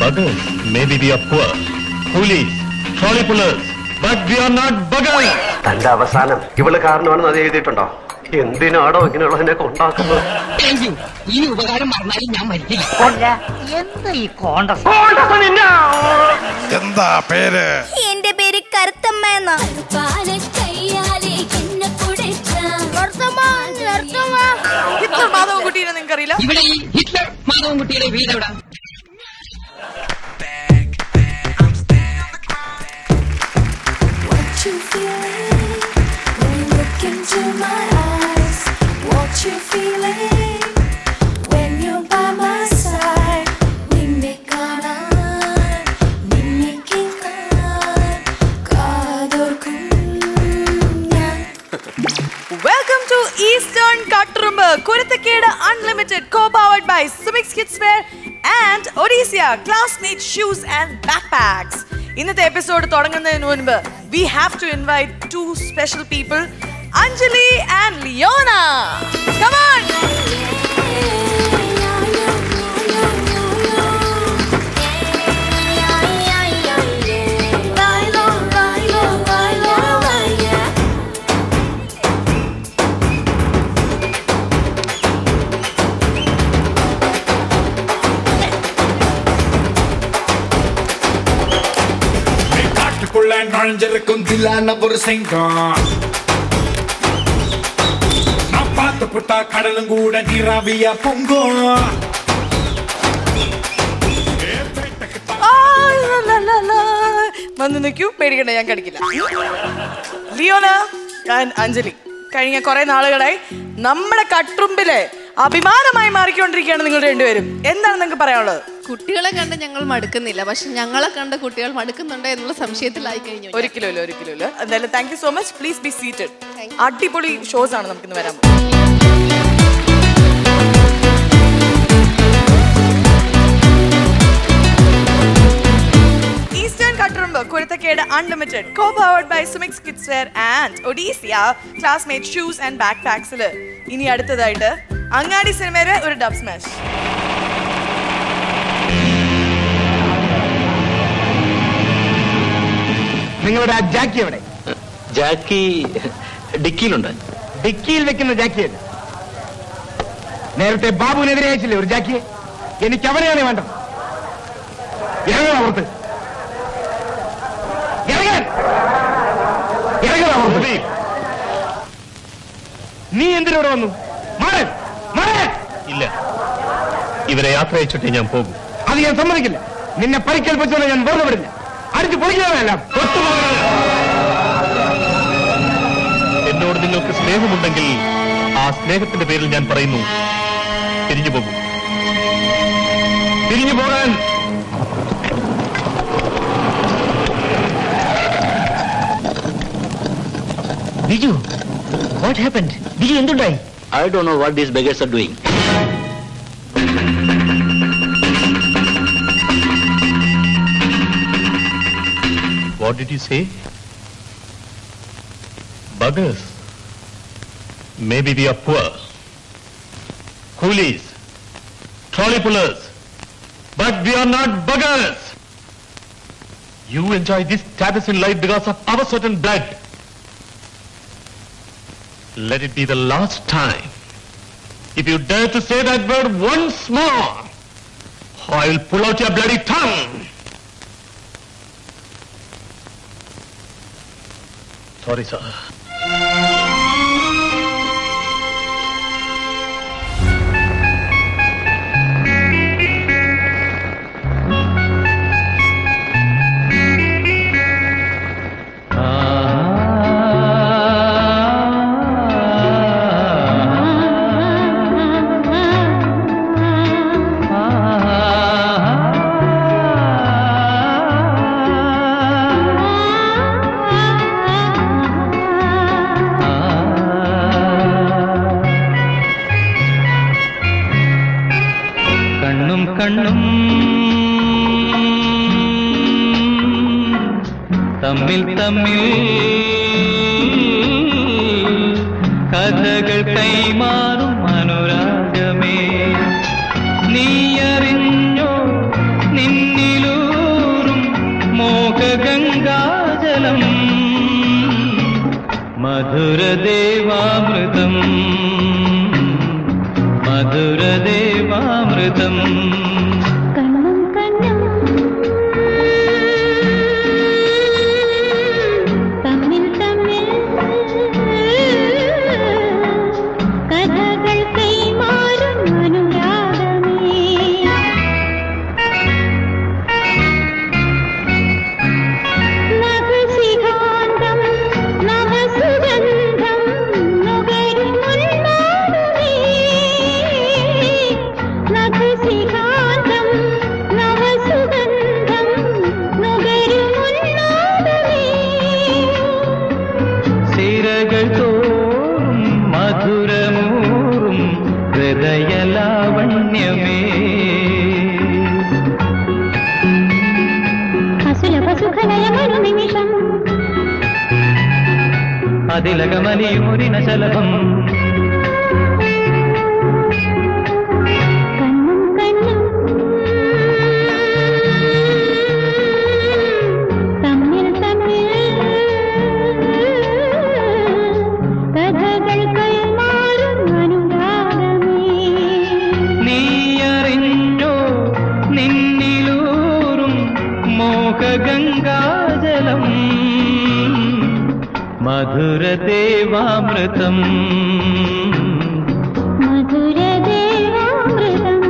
Buggers. Maybe we are poor. Coolies, trolley pullers, but we are not buggers. തന്റെ അവസാനം ഇവള് കാരണമാണെന്ന് അത് എഴുതിയിട്ടുണ്ടോ എന്തിനാടോ ഇങ്ങനെയുള്ളതിനൊക്കെ ഉണ്ടാക്കുന്നത് താങ്ക് യു ഈ ഉപകാരം മറന്നാലും ഞാൻ മരിക്കില്ല എന്താ ഈ കോണ്ടസ് എന്താ പേര് എന്റെ പേര് കറുത്തമ്മ എന്നാ ഹിറ്റ്ലർ മാധവൻകുട്ടീനെ നിങ്ങൾക്ക് അറിയില്ല ഇവിടെ ഈ ഹിറ്റ്ലർ മാധവൻകുട്ടിയുടെ വീട് എവിടെ What you feeling when you look into my eyes? What you feeling when you're by my side? നിന്നെ കാണാൻ നിന്നെ കേൾക്കാൻ കാതോർക്കും ഞാൻ വെൽക്കം ടു ഈസ്റ്റേൺ കട്ടുറുമ്പ് കുരുത്തക്കേട് unlimited co powered by Sumix kids wear and Odyssia classmate shoes and back backpacks ഇന്നത്തെ episode തുടങ്ങുന്നതിന് മുൻപ് we have to invite two special people Anjali and Leona come on காட்டுக்குள்ள நுழைஞ்சிருக்கும் தில்லான ஒரு சிங்கம் நான் பார்த்து புட்டா கடலும் கூட நீராவியா பொங்கும் വന്ന് നിൽക്കൂ പേടിക്കണ്ട ഞാൻ കടിക്കില്ല ലിയോന ആൻഡ് അഞ്ജലി കഴിഞ്ഞ കുറെ നാളുകളായി നമ്മുടെ കട്ടുറുമ്പിലെ അഭിമാനമായി മാറിക്കൊണ്ടിരിക്കുകയാണ് നിങ്ങൾ രണ്ടുപേരും എന്താണ് നിങ്ങൾക്ക് പറയാനുള്ളത് കുട്ടികളെ കണ്ട് ഞങ്ങൾ മടുക്കുന്നില്ല പക്ഷെ ഞങ്ങളെ കണ്ട് കുട്ടികൾ മടുക്കുന്നുണ്ടോ എന്നുള്ള സംശയത്തിലായി കഴിഞ്ഞു ഞാൻ. ഒരിക്കലും ഇല്ല ഒരിക്കലും ഇല്ല എന്തായാലും thank you so much please be seated അടിപൊളി ഷോസ് ആണ് നമുക്കിന്ന് വരാൻ പോകുന്നത് ഈസ്റ്റേൺ കട്ടുറുമ്പ് കുരുത്തക്കേട് unlimited co powered by Sumix kids wear and Odyssia classmate shoes and back പാക്സിൽ ഇനി അടുത്തതായിട്ട് അങ്ങാടി സിനിമയിലെ ഒരു ഡബ് സ്മാഷ് നിങ്ങളുടെ ആ ജാക്കി എവിടെ ജാക്കി ഡിക്കിയിലുണ്ട് ഡിക്കിയിൽ വെക്കുന്ന ജാക്കിയല്ല നേരത്തെ ബാബുവിനെതിരെ അയച്ചില്ലേ ഒരു ജാക്കിയെ എനിക്ക് അവനെയാണ് വേണ്ടത് ഇറങ്ങണം പുറത്ത് ഇറങ്ങാൻ ഇറങ്ങണം പുറത്ത് നീ എന്തിനോട് വന്നു മാറൻ മാറൻ ഇല്ല ഇവരെ യാത്ര അയച്ചിട്ടേ ഞാൻ പോകും അത് ഞാൻ സമ്മതിക്കില്ല നിന്നെ പരിക്കേൽപ്പിച്ചോളെ ഞാൻ വെറുതെ വിടില്ല അടിച്ച് പൊളിക്കുന്നതല്ല എന്നോട് നിങ്ങൾക്ക് സ്നേഹമുണ്ടെങ്കിൽ ആ സ്നേഹത്തിന്റെ പേരിൽ ഞാൻ പറയുന്നു തിരിഞ്ഞു പോകും തിരിഞ്ഞു പോകാൻ ബിജു വാട്ട് ഹാപ്പൻഡ് ബിജു എന്തുണ്ടായി ഐ ഡോ know what these beggars are doing What did you say? Buggers. Maybe we are poor. Coolies. Trolley pullers. But we are not buggers. You enjoy this status in life because of our certain blood. Let it be the last time. If you dare to say that word once more, I will pull out your bloody tongue. Sorry, sir. കണ്ണും കണ്ണും തമ്മിൽ തമ്മിൽ കഥകൾ കൈമാറും അനുരാഗമേ നീയറിഞ്ഞോ നിന്നിലു മധുരദേവാമൃതം മധുരദേവാമൃതം കണ്ണും കണ്ണും തമ്മിൽ തമ്മിൽ കഥകൾ കൈമാറും അനുരാഗമേ നഖശിഖാന്തം നവസുഗന്ധം നുകരും ഉന്മാദമേ നഖശിഖാന്തം നവസുഗന്ധം നുകരും ഉന്മാദമേ സിരകൾ തോറും മധുരമൂറും ഹൃദയലാവണ്യമേ അസുലഭ സുഖലയമൊരു നിമിഷം അതിലകമലിയുമൊരിന ശലഭം കണ്ണും കണ്ണും തമ്മിൽ തമ്മിൽ കഥകൾ കൈമാറും അനുരാഗമേ നീയറിഞ്ഞോ നിന്നിലൂറും മോഹഗംഗാജലം മധുരദേവാമൃതം മധുരദേവാമൃതം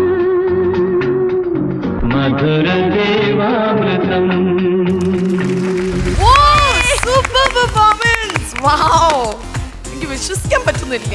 മധുരദേവാമൃതം ഓ സൂപ്പർ പെർഫോമൻസ് വൗ എനിക്ക് വിശ്വസിക്കാൻ പറ്റുന്നില്ല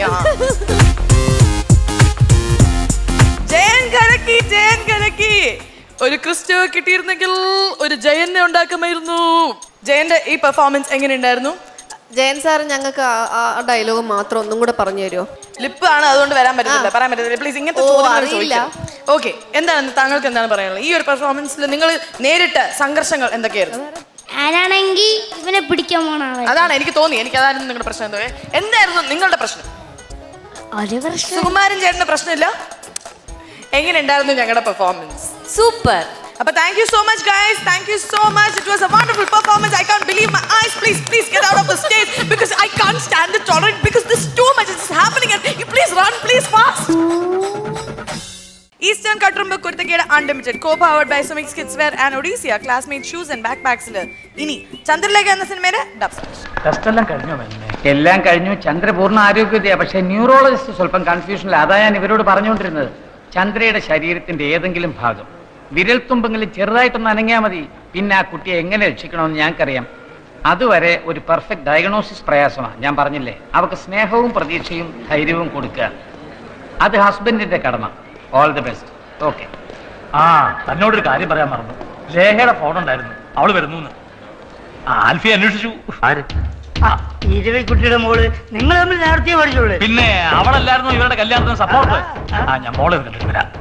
ജയൻ കലക്കി ജയൻ കലക്കി ഒരു ക്രിസ്റ്റോ കിട്ടിയിരുന്നെങ്കിൽ ഒരു ജയനെ ഉണ്ടാക്കുമായിരുന്നു ജയന്റെ ഈ പെർഫോമൻസ് എങ്ങനെയുണ്ടായിരുന്നു ജയൻ സാർ ഞങ്ങൾക്ക് ആ- ആ ഡയലോഗ് മാത്രം ഒന്നും കൂടെ പറഞ്ഞു തരുമോ ലിപ്പ് ആണ് അതുകൊണ്ട് വരാൻ പറ്റത്തില്ല പറയാൻ പറ്റത്തില്ല പ്ലീസ് ഇങ്ങനത്തെ ഓ, ചോദ്യങ്ങൾ അറിയില്ല. ഓക്കെ എന്താണ് താങ്കൾക്ക് എന്താണ് പറയാനുള്ളത് ഈ ഒരു പെർഫോമൻസിൽ നിങ്ങൾ നേരിട്ട സംഘർഷങ്ങൾ എന്തൊക്കെയായിരുന്നു ആരാണെങ്കിൽ ഇവനെ പിടിക്കാൻ പോണ അതാണ് എനിക്ക് തോന്നി എനിക്ക് അതായിരുന്നു നിങ്ങളുടെ പ്രശ്നം എന്തോ എന്തായിരുന്നു നിങ്ങളുടെ പ്രശ്നം ഒരു പ്രശ്നം സുകുമാരൻ ചേട്ടന്റെ പ്രശ്നമില്ല എങ്ങനെ ഉണ്ടായിരുന്നു ഞങ്ങളുടെ പെർഫോമൻസ് സൂപ്പർ അപ്പൊ thank you so much guys thank you so much it was a wonderful performance I can't believe my eyes please please get out of the stage because I can't stand it tolerate because this too much is happening and you please run please fast Eastern കട്ടുറുമ്പ് കുരുത്തക്കേട് unlimited co powered by Sumix kids wear and Odyssia classmate shoes and back പാക്സിൽ ഇനി ചന്ദ്രലേഖ എന്ന സിനിമയിലെ dub ടെസ്റ്റെല്ലാം കഴിഞ്ഞോ എല്ലാം കഴിഞ്ഞു ചന്ദ്രപൂർണ്ണ ആരോഗ്യതയാ പക്ഷെ neurologist സ്വല്പം കൺഫ്യൂഷനിൽ അതാ ഞാൻ ഇവരോട് പറഞ്ഞുകൊണ്ടിരുന്നത് ചന്ദ്രയുടെ ശരീരത്തിന്റെ ഏതെങ്കിലും ഭാഗം വിരൽത്തുമ്പെങ്കിലും ചെറുതായിട്ടൊന്ന് അനങ്ങിയാൽ മതി പിന്നെ ആ കുട്ടിയെ എങ്ങനെ രക്ഷിക്കണമെന്ന് ഞങ്ങൾക്കറിയാം അതുവരെ ഒരു പെർഫെക്റ്റ് ഡയഗ്നോസിസ് പ്രയാസമാണ് ഞാൻ പറഞ്ഞില്ലേ അവർക്ക് സ്നേഹവും പ്രതീക്ഷയും ധൈര്യവും കൊടുക്കുക അത് ഹസ്ബൻഡിന്റെ കടമ ഓൾ ദി ബെസ്റ്റ് ഓക്കെ ആ തന്നോടൊരു കാര്യം പറയാൻ മറന്നു ലേഹയുടെ ഫോൺ ഉണ്ടായിരുന്നു അവള് വരുന്നു ആൽഫി അന്വേഷിച്ചു കുട്ടിയുടെ മോള് നിങ്ങൾ തമ്മിൽ നേരത്തെ പഠിച്ചോളൂ പിന്നെ അവളല്ലായിരുന്നു ഇവരുടെ കല്യാണത്തിന് സപ്പോർട്ട് ആ ഞാൻ മോളെ ഒന്ന് കണ്ടിട്ട് വരാം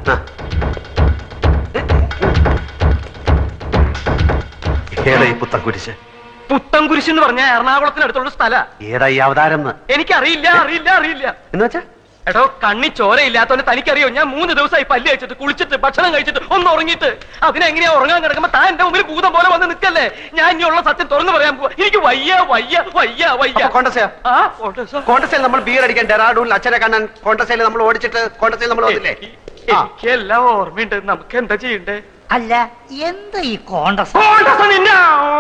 ഏതാ ഈ പുത്തക്കുരിശ് പുത്തൻകുരിശ് എന്ന് പറഞ്ഞ എറണാകുളത്തിനടുത്തുള്ള സ്ഥല ഏതാ ഈ അവതാരം എന്ന് എനിക്കറിയില്ല അറിയില്ല അറിയില്ല എന്ന് വെച്ചാ എടോ കണ്ണി ചോരയില്ലാത്തോണ്ട് തനിക്കറിയോ ഞാൻ മൂന്ന് ദിവസമായി പല്ല് കഴിച്ചിട്ട് കുളിച്ചിട്ട് ഭക്ഷണം കഴിച്ചിട്ട് ഒന്ന് ഉറങ്ങിയിട്ട് അതിനെങ്ങനെയാ ഉറങ്ങാൻ കിടക്കുമ്പോ താൻ എന്റെ മുമ്പിൽ ഭൂതം പോലെ വന്ന് നിൽക്കല്ലേ ഞാൻ ഇനിയുള്ള സത്യം തുറന്നു പറയാൻ പോവാ എനിക്ക് വയ്യ വയ്യ വയ്യ വയ്യ കോണ്ടസയാ ആ കോട്ടസ കോണ്ടസയിൽ നമ്മൾ ബിയർ അടിക്കാൻ ഡെറാഡൂണിൽ അച്ഛനെ കാണാൻ കോണ്ടസയിൽ നമ്മൾ ഓടിച്ചിട്ട് കോണ്ടസയിൽ നമ്മൾ വന്നില്ലേ ആ. എനിക്ക് എല്ലാം ഓർമ്മയുണ്ട് നമുക്ക് എന്താ ചെയ്യണ്ടേ അല്ല എന്താ ഈ കോണ്ടസ് കോണ്ടസ നിന്നെ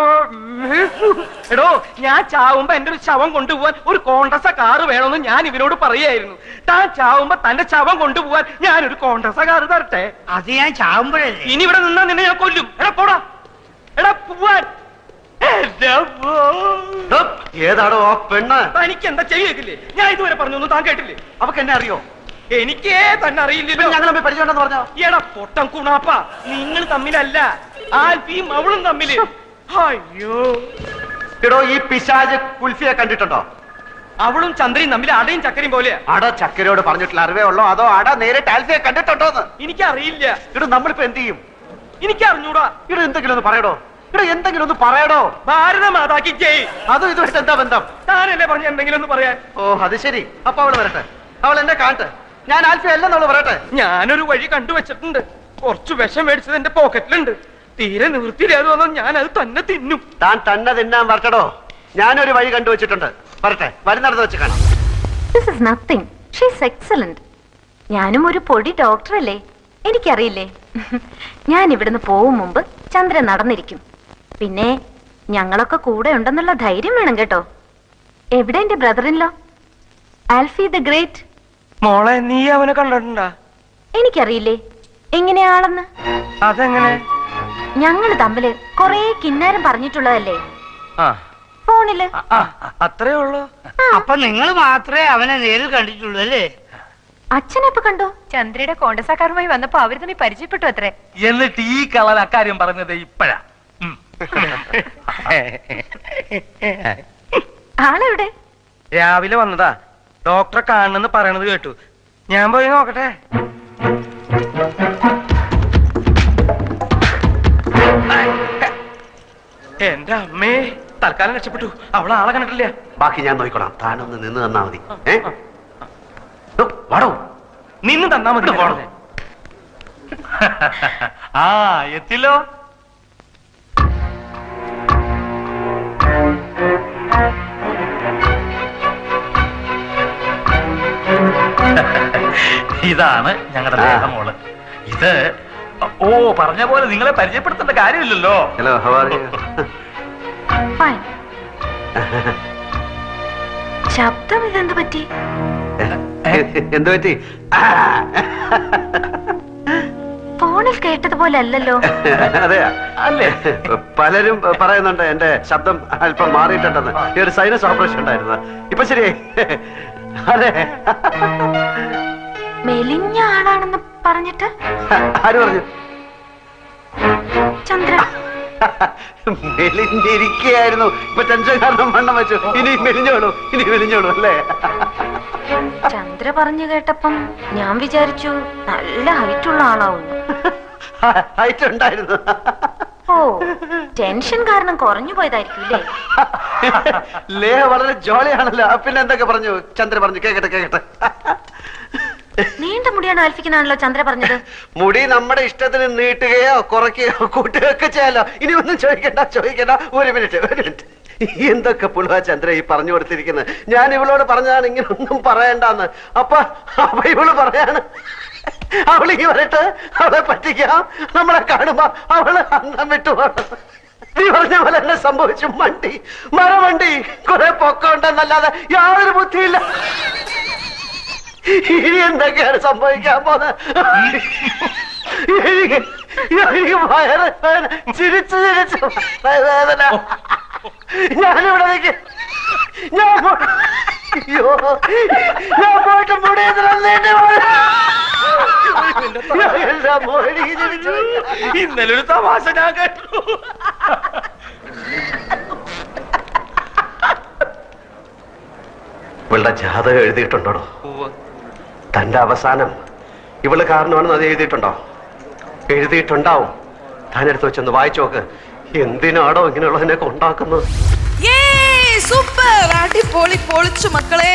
എടോ ഞാൻ ചാവുമ്പോ എന്റെ ഒരു ശവം കൊണ്ടുപോവാൻ ഒരു കോണ്ടസ കാറ് വേണമെന്ന് ഞാൻ ഇവനോട് പറയായിരുന്നു താൻ ചാവുമ്പോ തന്റെ ശവം കൊണ്ടുപോവാൻ ഞാനൊരു കോണ്ടസ കാറ് തരട്ടെ അത് ഞാൻ ചാവുമ്പോഴല്ലേ ഇനി ഇവിടെ നിന്നാ നിന്നെ ഞാൻ കൊല്ലും എടാ പോടാ എടാ പോവാൻ എന്റെ പോ. ഡോ, ഏതാടോ ആ പെണ്ണ് തനിക്ക് എന്താ ചെയ്യേക്കില്ലേ ഞാൻ ഇതുവരെ പറഞ്ഞൊന്നും താൻ കേട്ടില്ലേ അവക്ക് എന്നെ അറിയോ എനിക്കേ തന്നെ അറിയില്ലല്ലോ ഞങ്ങൾ തമ്മിൽ പരിചയമുണ്ടെന്ന് പറഞ്ഞോ എടാ പൊട്ടം കുണാപ്പ നിങ്ങൾ തമ്മിലല്ല ആൽഫിയും അവളും തമ്മില് അയ്യോ എടോ ഈ പിശാജ് കുൽഫിയെ കണ്ടിട്ടുണ്ടോ അവളും ചന്ദ്രയും തമ്മിൽ അടയും ചക്കരയും പോലെയാ അട ചക്കരയോട് പറഞ്ഞിട്ടുള്ള അറിവേ ഉള്ളോ അതോ അട നേരിട്ട് ആൽഫിയെ കണ്ടിട്ടുണ്ടോന്ന് എനിക്കറിയില്ല ഇടോ നമ്മളിപ്പോ എന്ത് ചെയ്യും എനിക്ക് അറിഞ്ഞൂടാ ഇടോ എന്തെങ്കിലും ഒന്ന് പറയടോ ഇടോ എന്തെങ്കിലും ഒന്ന് പറയടോ ഭാരത മാതാക്കി ജയ് അതും ഇതുമായിട്ട് എന്താ ബന്ധം താനല്ലേ പറഞ്ഞ എന്തെങ്കിലും ഒന്ന് പറയാൻ ഓ അത് ശരി അപ്പൊ അവള് വരട്ടെ അവൾ എന്നെ കാണട്ടെ ഞാൻ ആൽഫി അല്ലെന്ന് അവള് പറയട്ടെ ഞാനൊരു വഴി കണ്ടുവച്ചിട്ടുണ്ട് കുറച്ച് വിഷം മേടിച്ചത് എന്റെ പോക്കറ്റിലുണ്ട് തീരെ നിവൃത്തിയില്ലാതെ വന്നാൽ ഞാൻ അത് തന്നെ തിന്നും താൻ തന്നെ തിന്നാൻ വരട്ടടോ ഞാനൊരു വഴി കണ്ടുവച്ചിട്ടുണ്ട് വരട്ടെ വരുന്നിടത്ത് വെച്ച് കാണാം this is nothing she's excellent ഞാനും ഒരു പൊടി ഡോക്ടറല്ലേ എനിക്കറിയില്ലേ ഞാൻ ഇവിടുന്ന് പോവും മുമ്പ് ചന്ദ്രൻ നടന്നിരിക്കും പിന്നെ ഞങ്ങളൊക്കെ കൂടെ ഉണ്ടെന്നുള്ള ധൈര്യം വേണം കേട്ടോ എവിടെ എന്റെ ബ്രദറിൻലോ ആൽഫി ദ ഗ്രേറ്റ് മോളെ നീ അവനെ കണ്ടിട്ടുണ്ടാ എനിക്കറിയില്ലേ എങ്ങനെയാളെന്ന് അതെങ്ങനെ ഞങ്ങള് തമ്മില് കൊറേ കിന്നാരം പറഞ്ഞിട്ടുള്ളതല്ലേ ആ ഫോണില് അത്രേ ഉള്ളൂ അപ്പൊ നിങ്ങൾ മാത്രമേ അവനെ നേരിൽ കണ്ടിട്ടുള്ളൂ അല്ലേ അച്ഛനെപ്പോ കണ്ടു ചന്ദ്രയുടെ കോണ്ടസാക്കാരുമായി വന്നപ്പോ അവർ തമ്മിൽ പരിചയപ്പെട്ടു അത്രേ എന്നിട്ട് ഈ കളർ അക്കാര്യം പറഞ്ഞത് ഇപ്പഴാ ഉം. ആളെവിടെ രാവിലെ വന്നതാ ഡോക്ടറെ കാണണമെന്ന് പറയണത് കേട്ടു ഞാൻ പോയി നോക്കട്ടെ എന്റെ അമ്മേ തൽക്കാലം രക്ഷപ്പെട്ടു അവളെ ആളെ കണ്ടിട്ടില്ല ബാക്കി ഞാൻ നോക്കിക്കോളാം താനൊന്ന് നിന്ന് തന്നാ മതി ഏ ഓ, വാടോ നിന്ന് തന്നാ മതി പോണം. ആ എത്തില്ലോ ഇതാണ് ഞങ്ങളുടെ ആ. ദേഹമോള് ഇത് ഓ പറഞ്ഞ പോലെ നിങ്ങളെ പരിചയപ്പെടുത്തേണ്ട കാര്യമില്ലല്ലോ hello how are you fine ശബ്ദം ഇതെന്ത് പറ്റി എന്ത് പറ്റി ഫോണിൽ കേട്ടതുപോലെ അല്ലല്ലോ അതെ അല്ലേ പലരും പറയുന്നുണ്ട് എന്റെ ശബ്ദം അല്പം മാറിയിട്ടുണ്ടെന്ന് ഈ ഒരു സൈനസ് ഓപ്പറേഷൻ ഉണ്ടായിരുന്നു ഇപ്പൊ ശരിയായി അതെ മെലിഞ്ഞ ആളാണെന്ന് പറഞ്ഞിട്ട് ആര് പറഞ്ഞു ചന്ദ്ര മെലിഞ്ഞിരിക്കുകയായിരുന്നു ഇപ്പൊ ടെൻഷൻ കാരണം വണ്ണം വെച്ചു ഇനി മെലിഞ്ഞോളൂ ഇനി മെലിഞ്ഞോളൂ അല്ലേ ചന്ദ്ര പറഞ്ഞു കേട്ടപ്പം ഞാൻ വിചാരിച്ചു നല്ല ഹൈറ്റ് ഉള്ള ആളാവുന്നു ഹൈറ്റ് ഉണ്ടായിരുന്നു ഓ ടെൻഷൻ കാരണം കുറഞ്ഞു പോയതായിരിക്കും അല്ലേ ലേഹ വളരെ ജോളിയാണല്ലോ പിന്നെ എന്തൊക്കെ പറഞ്ഞു ചന്ദ്ര പറഞ്ഞു കേക്കട്ടെ കേക്കട്ടെ നീണ്ട മുടിയാണ് ആൽഫിക്കുന്നാണല്ലോ ചന്ദ്ര പറഞ്ഞത് മുടി നമ്മുടെ ഇഷ്ടത്തിന് നീട്ടുകയോ കുറയ്ക്കുകയോ കൂട്ടുകയോ ഒക്കെ ചെയ്യാലോ ഇനി ഒന്നും ചോദിക്കണ്ട ചോദിക്കണ്ട ഒരു മിനിറ്റ് ഒരു മിനിറ്റ് എന്തൊക്കെ പുളുവ ചന്ദ്ര ഈ പറഞ്ഞു കൊടുത്തിരിക്കുന്നത് ഞാൻ ഇവളോട് പറഞ്ഞതാണ് ഇങ്ങനെ ഒന്നും പറയണ്ടെന്ന് അപ്പൊ അപ്പൊ ഇവള് പറയാണ് അവളിങ്ങി വരട്ടെ അവളെ പറ്റിക്കാം നമ്മളെ കാണുമ്പോ അവള് അന്നം വിട്ടു പോകണം. നീ പറഞ്ഞ പോലെ തന്നെ സംഭവിച്ചു മണ്ടി മരവണ്ടി കുറെ പൊക്കമുണ്ടെന്നല്ലാതെ യാതൊരു ബുദ്ധിയില്ല ഇനി എന്തൊക്കെയാണ് സംഭവിക്കാൻ പോകുന്നത് എനിക്ക് എനിക്ക് വയറ് വേദന ചിരിച്ച് ചിരിച്ച് വയറ് വേദന ഞാനിവിടെ നിൽക്ക ഞാൻ പോ- അയ്യോ ഞാൻ പോയിട്ട് മുടിയത് നന്നേന്റെ എല്ലാം മോടി ചിരിച്ചു ഇന്നലെ ഒരു തമാശ ഞാൻ കേട്ടു ഇവളുടെ ജാതകം എഴുതിയിട്ടുണ്ടോ തന്റെ അവസാനം ഇവള് കാരണമാണെന്ന് അത് എഴുതിയിട്ടുണ്ടോ എഴുതിയിട്ടുണ്ടാവും താനെടുത്ത് വെച്ചൊന്ന് വായിച്ചു നോക്ക് എന്തിനാടോ ഇങ്ങനെയുള്ളതിനൊക്കെ ഉണ്ടാക്കുന്നത് സൂപ്പർ അടിപൊളി പൊളിച്ചു മക്കളെ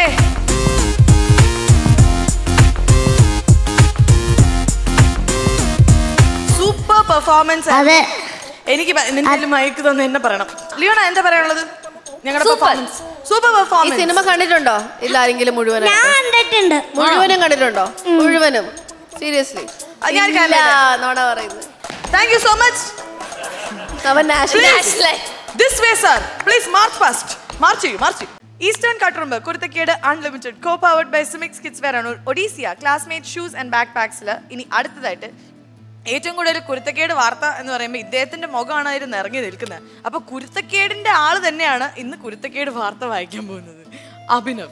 സൂപ്പർ പെർഫോമൻസ് അതെ എനിക്ക് പ- നിന്റെ മയക്ക് തന്നെ എന്നെ പറയണം ലിയോണ എന്താ പറയാനുള്ളത് ഞങ്ങളുടെ Super. പെർഫോമൻസ് സൂപ്പർ ഈ പെർഫോമൻസ് സിനിമ കണ്ടിട്ടുണ്ടോ ഇല്ല ആരെങ്കിലും മുഴുവനും ഞാൻ കണ്ടിട്ടുണ്ട് മുഴുവനും കണ്ടിട്ടുണ്ടോ മുഴുവനും സീരിയസ്ലി അത് ഞാൻ കണ്ടില്ല. നോണ പറയുന്നത് താങ്ക് യു സോ മച്ച് അവൻ national this way sir please march fast march ചെയ്യൂ മാർച്ച് ചെയ്യൂ ഈസ്റ്റേൺ കട്ടുറുമ്പ് കുരുത്തക്കേട് unlimited co powered by Sumix kids wear ആണ് Odyssia classmate shoes and back പാക്സിൽ ഇനി അടുത്തതായിട്ട് ഏറ്റവും കൂടുതൽ കുരുത്തക്കേട് വാർത്ത എന്ന് പറയുമ്പോൾ ഇദ്ദേഹത്തിന്റെ മുഖമാണ് അതിൽ നിറങ്ങി നിൽക്കുന്നത് അപ്പൊ കുരുത്തക്കേടിന്റെ ആള് തന്നെയാണ് ഇന്ന് കുരുത്തക്കേട് വാർത്ത വായിക്കാൻ പോകുന്നത് അഭിനവ്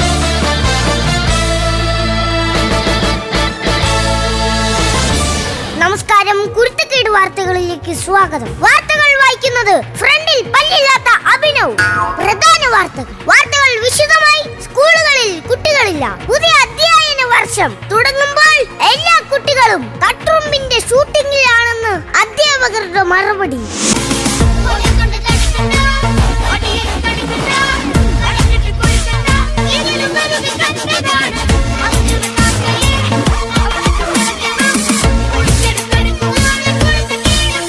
നമസ്കാരം കുരുത്തക്കേട് വാർത്തകളിലേക്ക് സ്വാഗതം വാർത്തകൾ വായിക്കുന്നത് ഫ്രണ്ടിൽ പല്ലില്ലാത്ത അഭിനവ് പ്രധാന വാർത്തകൾ വാർത്തകൾ വിശദമായി സ്കൂളുകളിൽ കുട്ടികളില്ല പുതിയ അധ്യയന വർഷം തുടങ്ങുമ്പോൾ എല്ലാ കുട്ടികളും കട്ടുറുമ്പിന്റെ ഷൂട്ടിങ്ങിലാണെന്ന് അധ്യാപകരുടെ മറുപടി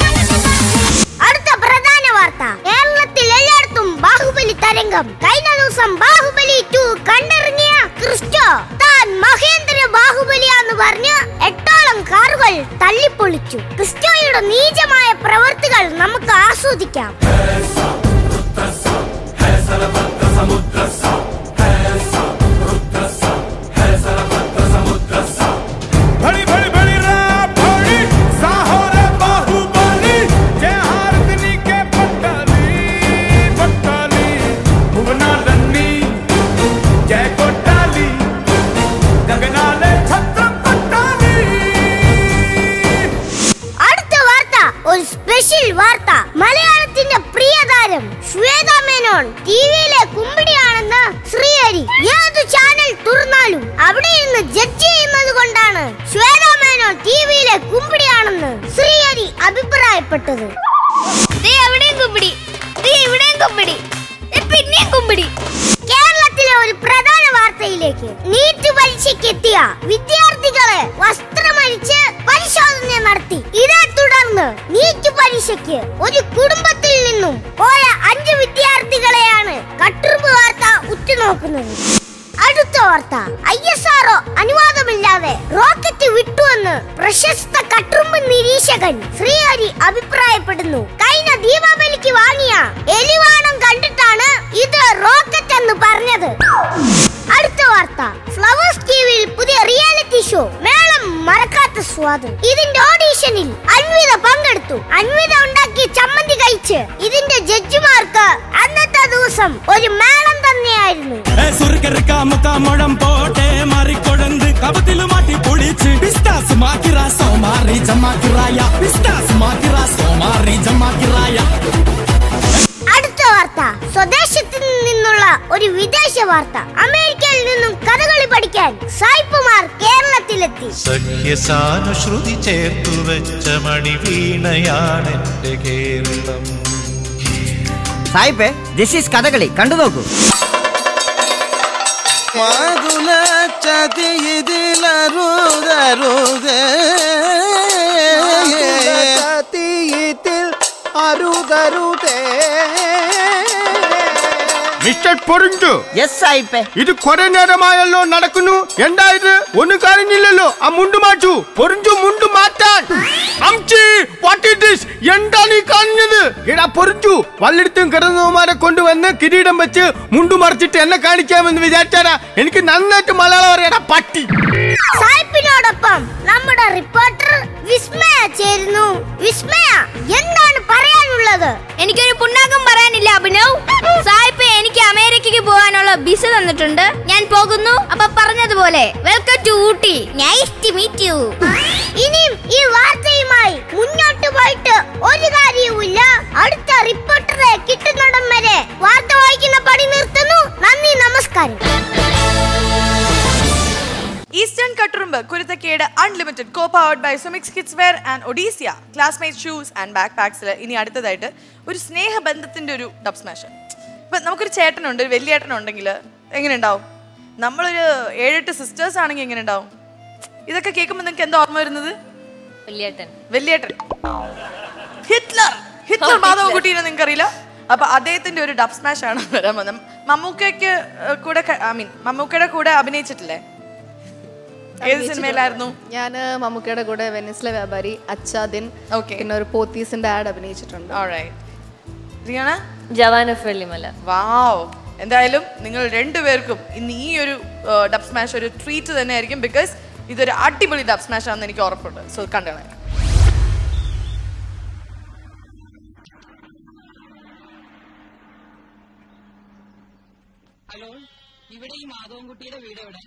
അടുത്ത പ്രധാന വാർത്ത കേരളത്തിൽ എല്ലായിടത്തും ബാഹുബലി തരംഗം കഴിഞ്ഞ ദിവസം ദിവസം ബാഹുബലി ടു കണ്ടിറങ്ങിയ ക്രിസ്റ്റോ താൻ മഹേന്ദ്ര ബാഹുബലിയാന്ന് പറഞ്ഞ് എട്ടോളം കാറുകൾ തല്ലിപ്പൊളിച്ചു ക്രിസ്റ്റോയുടെ നീചമായ പ്രവൃത്തികൾ നമുക്ക് ആസ്വദിക്കാം भड़ी भड़ी भड़ी रा भड़ी साहो रे बाहुबली जय हारदिनी के पट्टाली पट्टाली भुवना लन्नी जय कोटाली गगनाले छत्र पट्टाली അടുത്ത വാർത്ത ഒരു സ്പെഷ്യൽ വാർത്ത മലയാളത്തിന്റെ പ്രിയതാരം ശ്വേത മേനോൻ ടിവിയിലെ കുമ്പിടിയാണെന്ന് ശ്രീഹരി ഏത് ചാനൽ തുറന്നാലും അവിടെ ഇരുന്ന് ജഡ്ജ് ചെയ്യുന്നത് കൊണ്ടാണ് ശ്വേത മേനോൻ ടിവിയിലെ കുമ്പിടിയാണെന്ന് ശ്രീഹരി അഭിപ്രായപ്പെട്ടത് എവിടെയും കുമ്പിടി ഇവിടെയും കുമ്പിടി പിന്നെയും കുമ്പിടി കേരളത്തിലെ ഒരു പ്രധാന വാർത്തയിലേക്ക് നീറ്റ് പരീക്ഷയ്ക്ക് എത്തിയ വിദ്യാർത്ഥികളെ വസ്ത്രമഴിച്ച് പരിശോധന നടത്തി ഇതേ തുടർന്ന് നീറ്റ് പരീക്ഷയ്ക്ക് ഒരു കുടുംബത്തിൽ നിന്നും പോയ അഞ്ച് വിദ്യാർത്ഥികളെയാണ് കട്ടുറുമ്പ് വാർത്ത ഉറ്റുനോക്കുന്നത് അടുത്ത വാർത്ത ഐ എസ് ആർഒ അനുവാദമില്ലാതെ റോക്കറ്റ് വിട്ടുവെന്ന് പ്രശസ്ത കട്ടുറുമ്പ് നിരീക്ഷകൻ ശ്രീഹരി അഭിപ്രായപ്പെടുന്നു കഴിഞ്ഞ ദീപാവലിക്ക് വാങ്ങിയ എലിവാണം കണ്ടിട്ടാണ് ഇത് റോക്കറ്റ് എന്ന് പറഞ്ഞത് അടുത്ത വാർത്ത ഫ്ലവേഴ്സ് ടിവിയിൽ പുതിയ റിയാലിറ്റി ഷോ മേളം മറക്കാത്ത സ്വാദം ഇതിന്റെ ഓഡീഷനിൽ അൻവിത പങ്കെടുത്തു അൻവിത ഉണ്ടാക്കിയ ചമ്മന്തി കഴിച്ച് ഇതിന്റെ ജഡ്ജിമാർക്ക് അന്നത്തെ ദിവസം ഒരു മേളം തന്നെയായിരുന്നു സുറുക്കറുക്കാ മുക്കാ മുഴം പോട്ടെ മാറിക്കൊഴന്ത് കപത്തില് മാറ്റി പൊളിച്ച് പിസ്താസ് മാക്കിറ സോമാറി ജമാക്കിറായ പിസ്താസ് മാക്കിറ സോമാറി ജമാക്കിറായ അടുത്ത വാർത്ത സ്വദേശത്ത് നിന്നുള്ള ഒരു വിദേശ വാർത്ത അമേരിക്കയിൽ നിന്നും കഥകളി പഠിക്കാൻ സായിപ്പുമാർ കേരളത്തിലെത്തി സഖ്യസാനുശ്രുതി ചേർത്തു വെച്ച മണിവീണയാണെന്റെ കേരളം സായിപ്പേ ദിസ് ഈസ് കഥകളി കണ്ടു നോക്കൂ മധുല ചതിയിതിലറുതരുതേ ചതിയിൽ അരുതരുതേ മിസ്റ്റർ പൊറിഞ്ചു യെസ് സായിപ്പേ ഇത് കുറെ നേരമായല്ലോ നടക്കുന്നു എന്താ ഇത് ഒന്നും കഴിഞ്ഞില്ലല്ലോ ആ മുണ്ട് മാറ്റു പൊറിഞ്ചു മുണ്ട് മാറ്റാൻ അംചി വാട്ട് ഇറ്റ് ദിസ് എന്താണ് ഈ കാണുന്നത് എടാ പൊറിഞ്ചു വല്ലെടുത്തും കിടന്നവന്മാരെ കൊണ്ടുവന്ന് കിരീടം വെച്ച് മുണ്ടു മറിച്ചിട്ട് എന്നെ കാണിക്കാമെന്ന് വിചാരിച്ചാടാ എനിക്ക് നന്നായിട്ട് മലയാളം അറിയാടാ പട്ടി സായിപ്പിനോടൊപ്പം നമ്മുടെ റിപ്പോർട്ടർ വിസ്മയ ചേരുന്നു വിസ്മയ എന്താണ് പറയാനുള്ളത് എനിക്കൊരു പുണ്ണാക്കം പറയാനില്ല അഭിനവ് സായിപ്പ് എനിക്ക് അമേരിക്കയ്ക്ക് പോകാനുള്ള വിസ തന്നിട്ടുണ്ട് ഞാൻ പോകുന്നു അപ്പൊ പറഞ്ഞതുപോലെ welcome to Ooty nice to meet you ഇനിയും ഈ വാർത്തയുമായി മുന്നോട്ട് പോയിട്ട് ഒരു കാര്യവുമില്ല അടുത്ത റിപ്പോർട്ടറെ കിട്ടുന്നിടം വരെ വാർത്ത വായിക്കുന്ന പണി നിർത്തുന്നു നന്ദി നമസ്കാരം ഈസ്റ്റേൺ കട്ടുറുമ്പ് കുരുത്തക്കേട് unlimited co powered by Sumix kids wear and Odyssia classmate shoes and back പാക്സിൽ ഇനി അടുത്തതായിട്ട് ഒരു സ്നേഹബന്ധത്തിന്റെ ഒരു ഡബ് സ്മാഷ് ഇപ്പം നമുക്കൊരു ചേട്ടനുണ്ട് ഒരു വലിയ ചേട്ടനുണ്ടെങ്കിൽ എങ്ങനെ ഉണ്ടാവും നമ്മളൊരു ഏഴെട്ട് സിസ്റ്റേഴ്സ് ആണെങ്കിൽ എങ്ങനെ ഉണ്ടാവും ഇതൊക്കെ കേൾക്കുമ്പോൾ നിങ്ങൾക്ക് എന്താ ഓർമ്മ വരുന്നത് വലിയേട്ടൻ വലിയേട്ടൻ ഹിറ്റ്ലർ ഹിറ്റ്ലർ മാധവൻകുട്ടീനെ നിങ്ങൾക്ക് അറിയില്ല അപ്പൊ അദ്ദേഹത്തിന്റെ ഒരു ഡബ് സ്മാഷ് ആണ് വരാൻ വന്നത് മമ്മൂക്കയ്ക്ക് ഏഹ്, കൂടെ ഐ മീൻ മമ്മൂക്കയുടെ കൂടെ അഭിനയിച്ചിട്ടില്ലേ ഏത് സിനിമയിലായിരുന്നു ഞാൻ മമ്മൂക്കയുടെ കൂടെ വെനിസ്ല വ്യാപാരി അച്ചാദിൻ പിന്നെ ഒരു പോത്തീസിന്റെ ആഡ് അഭിനയിച്ചിട്ടുണ്ട് റിയാണ ജവാൻ ഓഫ് വെള്ളിമല വാവ് എന്തായാലും നിങ്ങൾ രണ്ടുപേർക്കും ഇന്ന് ഈ ഒരു ഡബ് സ്മാഷ് ഒരു ട്രീറ്റ് തന്നെ ആയിരിക്കും ബിക്കോസ് ഇതൊരു അടിപൊളി ഡബ് സ്മാഷ് ആണെന്ന് എനിക്ക് ഉറപ്പുണ്ട് സോ കണ്ടോളാം ഹലോ ഇവിടെ ഈ മാധവൻകുട്ടിയുടെ വീട് എവിടെ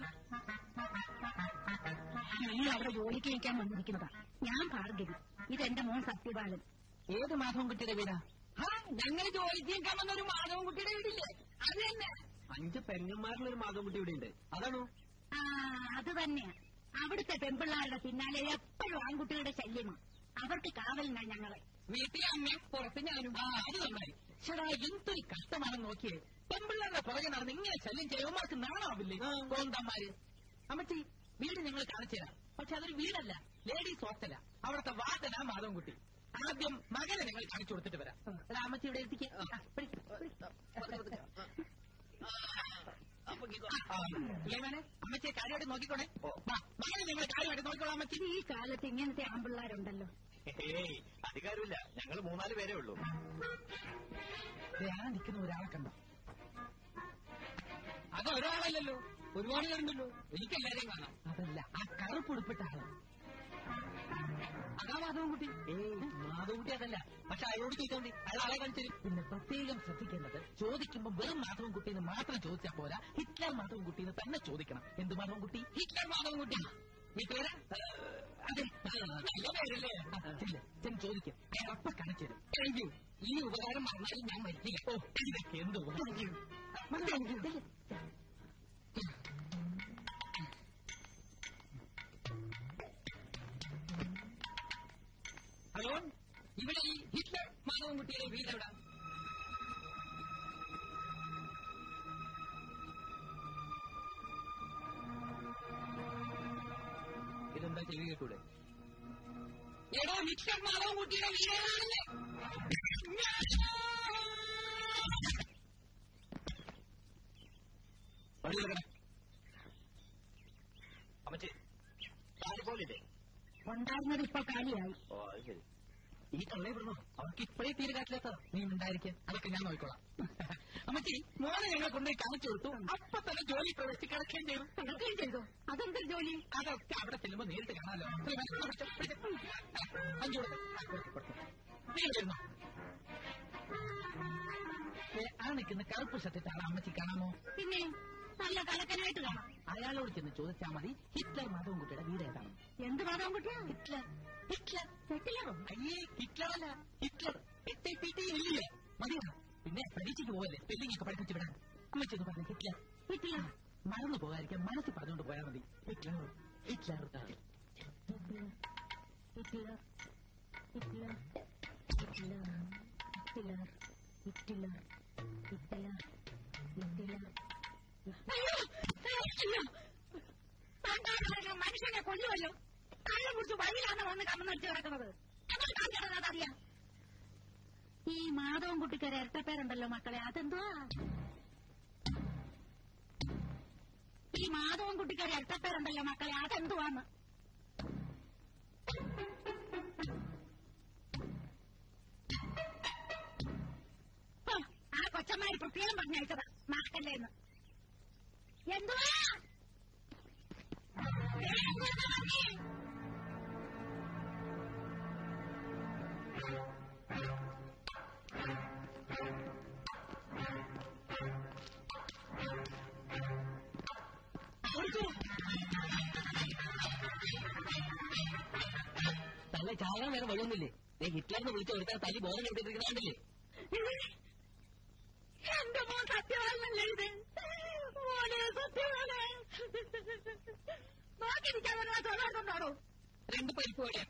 നീ അവിടെ ജോലിക്ക് നിൽക്കാൻ വന്നിരിക്കുന്നതാ ഞാൻ ഭാർഗവി ഇതെന്റെ മോൻ സത്യപാലൻ ഏത് മാധവൻകുട്ടിയുടെ വീടാ ആ ഞങ്ങൾ ജോലിക്ക് നിൽക്കാൻ വന്ന ഒരു മാധവൻകുട്ടിയുടെ വീടില്ലേ അത് തന്നെ അഞ്ച് പെങ്ങന്മാരിൽ ഒരു മാധവൻകുട്ടി ഇവിടെ ഉണ്ട് അതാണോ ആ അത് തന്നെയാ അവിടുത്തെ പെമ്പിള്ളാരുടെ പിന്നാലെ എപ്പോഴും ആൺകുട്ടികളുടെ ശല്യമാ അവർക്ക് കാവലിനാ ഞങ്ങളെ വീട്ടിൽ അമ്മയും പുറത്ത് ഞാനും ആ അത് നന്നായി ചേടാ എന്തൊരു കഷ്ടമാണെന്ന് നോക്കിയേ പെമ്പിള്ളാരുടെ പുറകെ നടന്ന് ഇങ്ങനെ ശല്യം ചെയ്യുമാർക്ക് നാണാവില്ലേ കോന്തന്മാര് അമ്മച്ചി വീട് ഞങ്ങൾ കാണിച്ചു തരാം പക്ഷെ അതൊരു വീടല്ല ലേഡീസ് ഹോസ്റ്റലാ അവിടുത്തെ വാർഡന മാധവൻകുട്ടി ആദ്യം മകനെ ഞങ്ങൾ കാണിച്ചു കൊടുത്തിട്ട് വരാം എടാ, അമ്മച്ചി ഇവിടെ എത്തിക്കാം സുലൈമാനെ അമ്മച്ചിയെ കാര്യമായിട്ട് നോക്കിക്കോണേ വാ, മകനെ നിങ്ങൾ കാര്യമായിട്ട് നോക്കിക്കോളാം അമ്മച്ചി ഈ കാലത്ത് ഇങ്ങനത്തെ ആമ്പിള്ളാരുണ്ടല്ലോ ഏയ് അധികാരമില്ല ഞങ്ങൾ മൂന്നാല് പേരേ ഉള്ളൂ ദേ, ആ നിൽക്കുന്ന ഒരാളെ കണ്ടോ അത് ഒരാളല്ലല്ലോ ഒരുപാട് പേരുണ്ടല്ലോ എനിക്ക് എല്ലാരെയും കാണാം അതല്ല ആ കറുപ്പുടുപ്പിട്ട ആള് അതാ മാധവൻകുട്ടി ഏയ് മാധവൻകുട്ടി അതല്ല പക്ഷെ അയാളോട് ചോദിച്ചാൽ മതി അയാൾ ആളെ കാണിച്ചു തരും. പിന്നെ പ്രത്യേകം ശ്രദ്ധിക്കേണ്ടത് ചോദിക്കുമ്പോൾ വെറും മാധവൻകുട്ടി എന്ന് മാത്രം ചോദിച്ചാൽ പോരാ ഹിറ്റ്ലർ മാധവൻകുട്ടി എന്ന് തന്നെ ചോദിക്കണം എന്ത് മാധവൻകുട്ടി ഹിറ്റ്ലർ മാധവൻകുട്ടി ഈ പേര് അതെ ആ, നല്ല പേരല്ലേ ആ, ചെല്ല്, ചെന്ന് ചോദിക്കാം അയാൾ അപ്പൊ കാണിച്ചു തരും താങ്ക് യു ഈ ഉപകാരം മറന്നാലും ഞാൻ മരിക്കില്ല ഓ ഇതൊക്കെ എന്ത് ഉപകാരം താങ്ക് യു ഹലോ ഇവിടെ ഈ ഹിറ്റ്ലർ മാധവൻകുട്ടിയുടെ വീട് എവിടെ ഇതെന്താ ചെവി കേട്ടൂടെ എടോ ഹിറ്റ്ലർ മാധവൻകുട്ടിയുടെ വീട് ഏതാണല്ലേ അമ്മച്ചി പോലില്ലേ ഉണ്ടായിരുന്നത് ഇപ്പൊ കാലിയായി ഓ അത് ശരി ഈ കള്ളേ വിടണോ അവർക്ക് ഇപ്പോഴേ തീരെ കാറ്റിലെത്താ നീ ഉണ്ടായിരിക്കും അതൊക്കെ ഞാൻ നോക്കിക്കോളാം അമ്മച്ചി മോനെ ഞങ്ങൾ കൊണ്ടുപോയി കാണിച്ചു കൊടുത്തു അപ്പൊ തന്നെ ജോലി പ്രവേശിച്ച് കിടക്കുകയും ചെയ്തു കിടക്കുകയും ചെയ്തു അതെന്തൊരു ജോലി അതൊക്കെ അവിടെ ചെല്ലുമ്പോ നേരിട്ട് കാണാലോ അഞ്ചു കൊടുക്ക്. ആ, കൊടുക്ക്, കൊടുക്ക്. നീ ഇവിടെ ഇരുന്നോ. ദേ, ആ നിൽക്കുന്ന കറുപ്പ് ഷർട്ടിട്ട ആളെ അമ്മച്ചി കാണാമോ പിന്നെ നല്ല കലക്കനായിട്ട് കാണാം അയാളോട് ചെന്ന് ചോദിച്ചാൽ മതി ഹിറ്റ്ലർ മാധവൻകുട്ടിയുടെ വീട് ഏതാണ് എന്ത് മാതാൻകുട്ടിയാ ഹിറ്റ്ലർ ഹിറ്റ്ലർ ഹിറ്റ്ലറോ അയ്യേ ഹിറ്റ്ലർ അല്ല ഹിറ്റ്ലർ എട്ട് പിടി ഇല്ലേ മതിയോ പിന്നെ പരീക്ഷയ്ക്ക് പോവല്ലേ സ്പെല്ലിംഗ് ഒക്കെ പഠിപ്പിച്ച് വിടാൻ അമ്മച്ചി ഒന്ന് പറഞ്ഞു ഹിറ്റ്ലർ ഹിറ്റ്ലർ മറന്നു പോകാതിരിക്കാൻ മനസ്സിൽ പറഞ്ഞുകൊണ്ട് പോയാൽ മതി Hitler Hitler Hitler Hitler Hitler Hitler Hitler Hitler Hitler Hitler മനുഷ്യനെ കൊല്ലുമല്ലോ കള്ളം കുടിച്ച് വഴിയിലാണ് വന്ന് കമ്മടിച്ച് കിടക്കുന്നത് ഞങ്ങൾ കാണിക്കണത് അതറിയാം ഈ മാധവൻ കുട്ടിക്കൊരു ഇരട്ടപ്പേരുണ്ടല്ലോ മക്കളെ അതെന്തുവാ ഈ മാധവൻ കുട്ടിക്കൊരു ഇരട്ടപ്പേരുണ്ടല്ലോ മക്കളെ അതെന്തുവാന്ന് ഹോ, ആ കൊച്ചന്മാര് പ്രത്യേകം പറഞ്ഞയച്ചതാ മാക്കല്ലേ എന്ന് എന്തുവാ ഏ, എന്തുവാ പറഞ്ഞേ? തന്നെ ചാകാൻ വേറെ വഴിയൊന്നുമില്ലേ ദേ ഹിറ്റ്ലറിനെ വിളിച്ചു കൊടുത്താൽ തല്ലി ബോധം എടുത്തിരിക്കുന്നുണ്ടല്ലേ എന്റെ മോൻ സത്യവാനല്ലേ ഇത് മോനെ സത്യവാനെ നോക്കിയിരിക്കാൻ ഒരു തൊഴിലുണ്ടാണോ രണ്ട് പരിപ്പ് വരെ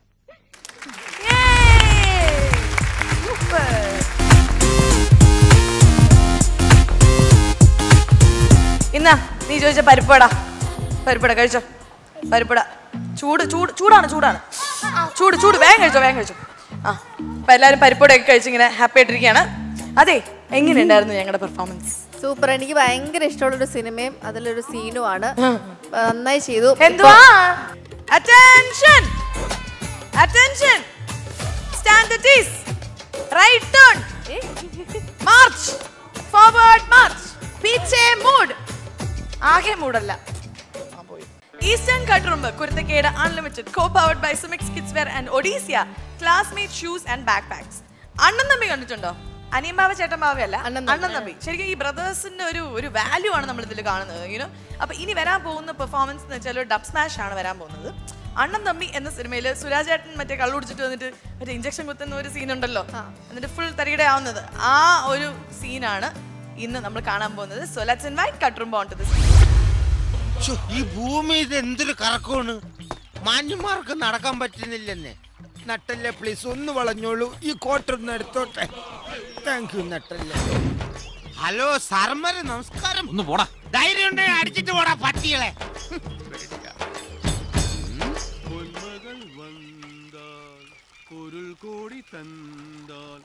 ഇന്നാ നീ ചോദിച്ച പരിപ്പട പരിപ്പട കഴിച്ചോ പരിപ്പട ചൂട് ചൂട് ചൂടാണ് ചൂടാണ് ചൂട് ചൂട് വേഗം കഴിച്ചോ വേഗം കഴിച്ചോ ആ അപ്പൊ എല്ലാവരും പരിപ്പടയൊക്കെ കഴിച്ചിങ്ങനെ ഹാപ്പി ആയിട്ടിരിക്കുകയാണ് അതെ എങ്ങനെയുണ്ടായിരുന്നു ഞങ്ങളുടെ പെർഫോമൻസ് സൂപ്പർ എനിക്ക് ഭയങ്കര ഇഷ്ടമുള്ളൊരു സിനിമയും അതിലൊരു സീനും ആണ് നന്നായി ചെയ്തു എന്തുവാ attention attention stand at ease right turn march forward march പീച്ചെ മൂഡ് ആകെ മൂടല്ല eastern Katturumbu Kuruthakkedu unlimited co powered by Sumix kids wear and Odyssia classmate shoes and back packs Annan Thambi കണ്ടിട്ടുണ്ടോ അനിയമ്പാവ ചേട്ടമ്പാവയല്ല അണ്ണൻ തമ്പി ശരിക്കും ഈ ബ്രദേഴ്സിന്റെ ഒരു ഒരു വാല്യൂ ആണ് നമ്മൾ ഇതിൽ കാണുന്നത് യുനോ അപ്പൊ ഇനി വരാൻ പോകുന്ന പെർഫോമൻസ് എന്ന് വെച്ചാൽ ഒരു ഡബ് സ്മാഷ് ആണ് വരാൻ പോകുന്നത് അണ്ണൻ തമ്പി എന്ന സിനിമയിൽ സുരാജേട്ടൻ മറ്റേ കള്ളു കുടിച്ചിട്ട് വന്നിട്ട് മറ്റേ ഇഞ്ചക്ഷൻ കുത്തുന്ന ഒരു സീൻ ഉണ്ടല്ലോ എന്നിട്ട് ഫുൾ തരികടെ ആവുന്നത് ആ ഒരു സീനാണ് ഇന്ന് നമ്മൾ കാണാൻ പോകുന്നത് so let's invite Katturumbu to this ശ്ശോ, ഈ ഭൂമി ഇത് എന്തൊരു കറക്കമാണ് മാന്യന്മാർക്ക് നടക്കാൻ പറ്റുന്നില്ലെന്നേ നട്ടല്ലേ പ്ലീസ് ഒന്ന് വളഞ്ഞോളൂ ഈ കോട്ടൊന്ന് എടുത്തോട്ടെ താങ്ക് യു നട്ടല്ലേ ഹലോ സർമര് നമസ്കാരം ഒന്ന് പോടാ ധൈര്യം ഉണ്ടെങ്കിൽ അടിച്ചിട്ട് പോടാ പട്ടികളെ പൊന്മകൾ വந்தாൽ പൊരുൾ കോടി തന്താൽ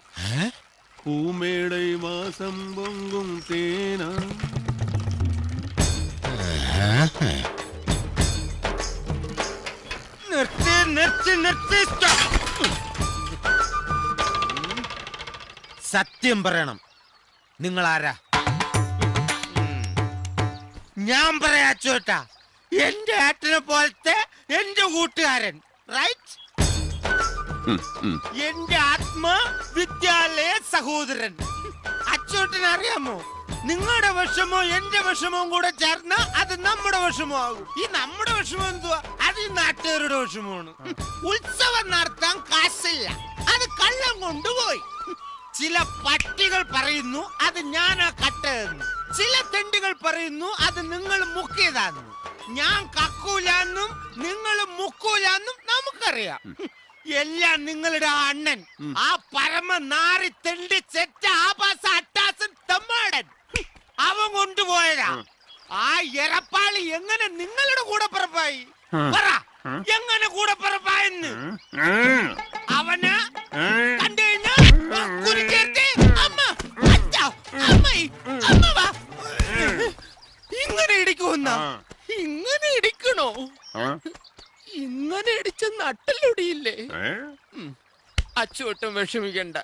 പൂമേടை வாசம் பொங்கும் தேனா നിർത്തി നിർത്തി നിർത്തി stop. സത്യം പറയണം നിങ്ങൾ ആരാ ഉം. ഞാൻ പറയാ ചോട്ടാ എന്റെ ഏട്ടനെ പോലത്തെ എന്റെ കൂട്ടുകാരൻ റൈറ്റ് എന്റെ ആത്മ വിദ്യാലയ സഹോദരൻ അച്ചോട്ടന് അറിയാമോ നിങ്ങളുടെ വിഷമോ എന്റെ വിഷമവും കൂടെ ചേർന്ന അത് നമ്മുടെ വിഷമമാകും ഈ നമ്മുടെ വിഷമം എന്തുവാ അത് ഈ നാട്ടുകാരുടെ വിഷമമാണ് ഉത്സവം നടത്താൻ കാശില്ല അത് കള്ളം കൊണ്ടുപോയി ചില പട്ടികൾ പറയുന്നു അത് ഞാനാ കട്ടതെന്ന് ചില തെണ്ടികൾ പറയുന്നു അത് നിങ്ങൾ മുക്കിയതാന്ന് ഞാൻ കക്കൂലാന്നും നിങ്ങൾ മുക്കൂലാന്നും നമുക്കറിയാം എല്ലാം നിങ്ങളുടെ ആ അണ്ണൻ ആ പരമ നാറി തെണ്ടി ചെറ്റ ആഭാസ അട്ടാസൻ തമ്മാടൻ അവൻ കൊണ്ടുപോയതാ ആ എരപ്പാളി എങ്ങനെ നിങ്ങളുടെ കൂടെ പിറപ്പായി പറ എങ്ങനെ കൂടെ പിറപ്പായെന്ന് അവന് കണ്ടു കഴിഞ്ഞാ കുരുക്കേറ്റ് അമ്മ അച്ഛാ, അമ്മായി, അമ്മ വാ. ഇങ്ങനെ ഇടിക്കുന്ന ഇങ്ങനെ ഇടിക്കണോ ഇങ്ങനെ ഇടിച്ച നട്ടലൊടിയില്ലേ ഉം. അച്ചുവട്ടം വിഷമിക്കണ്ട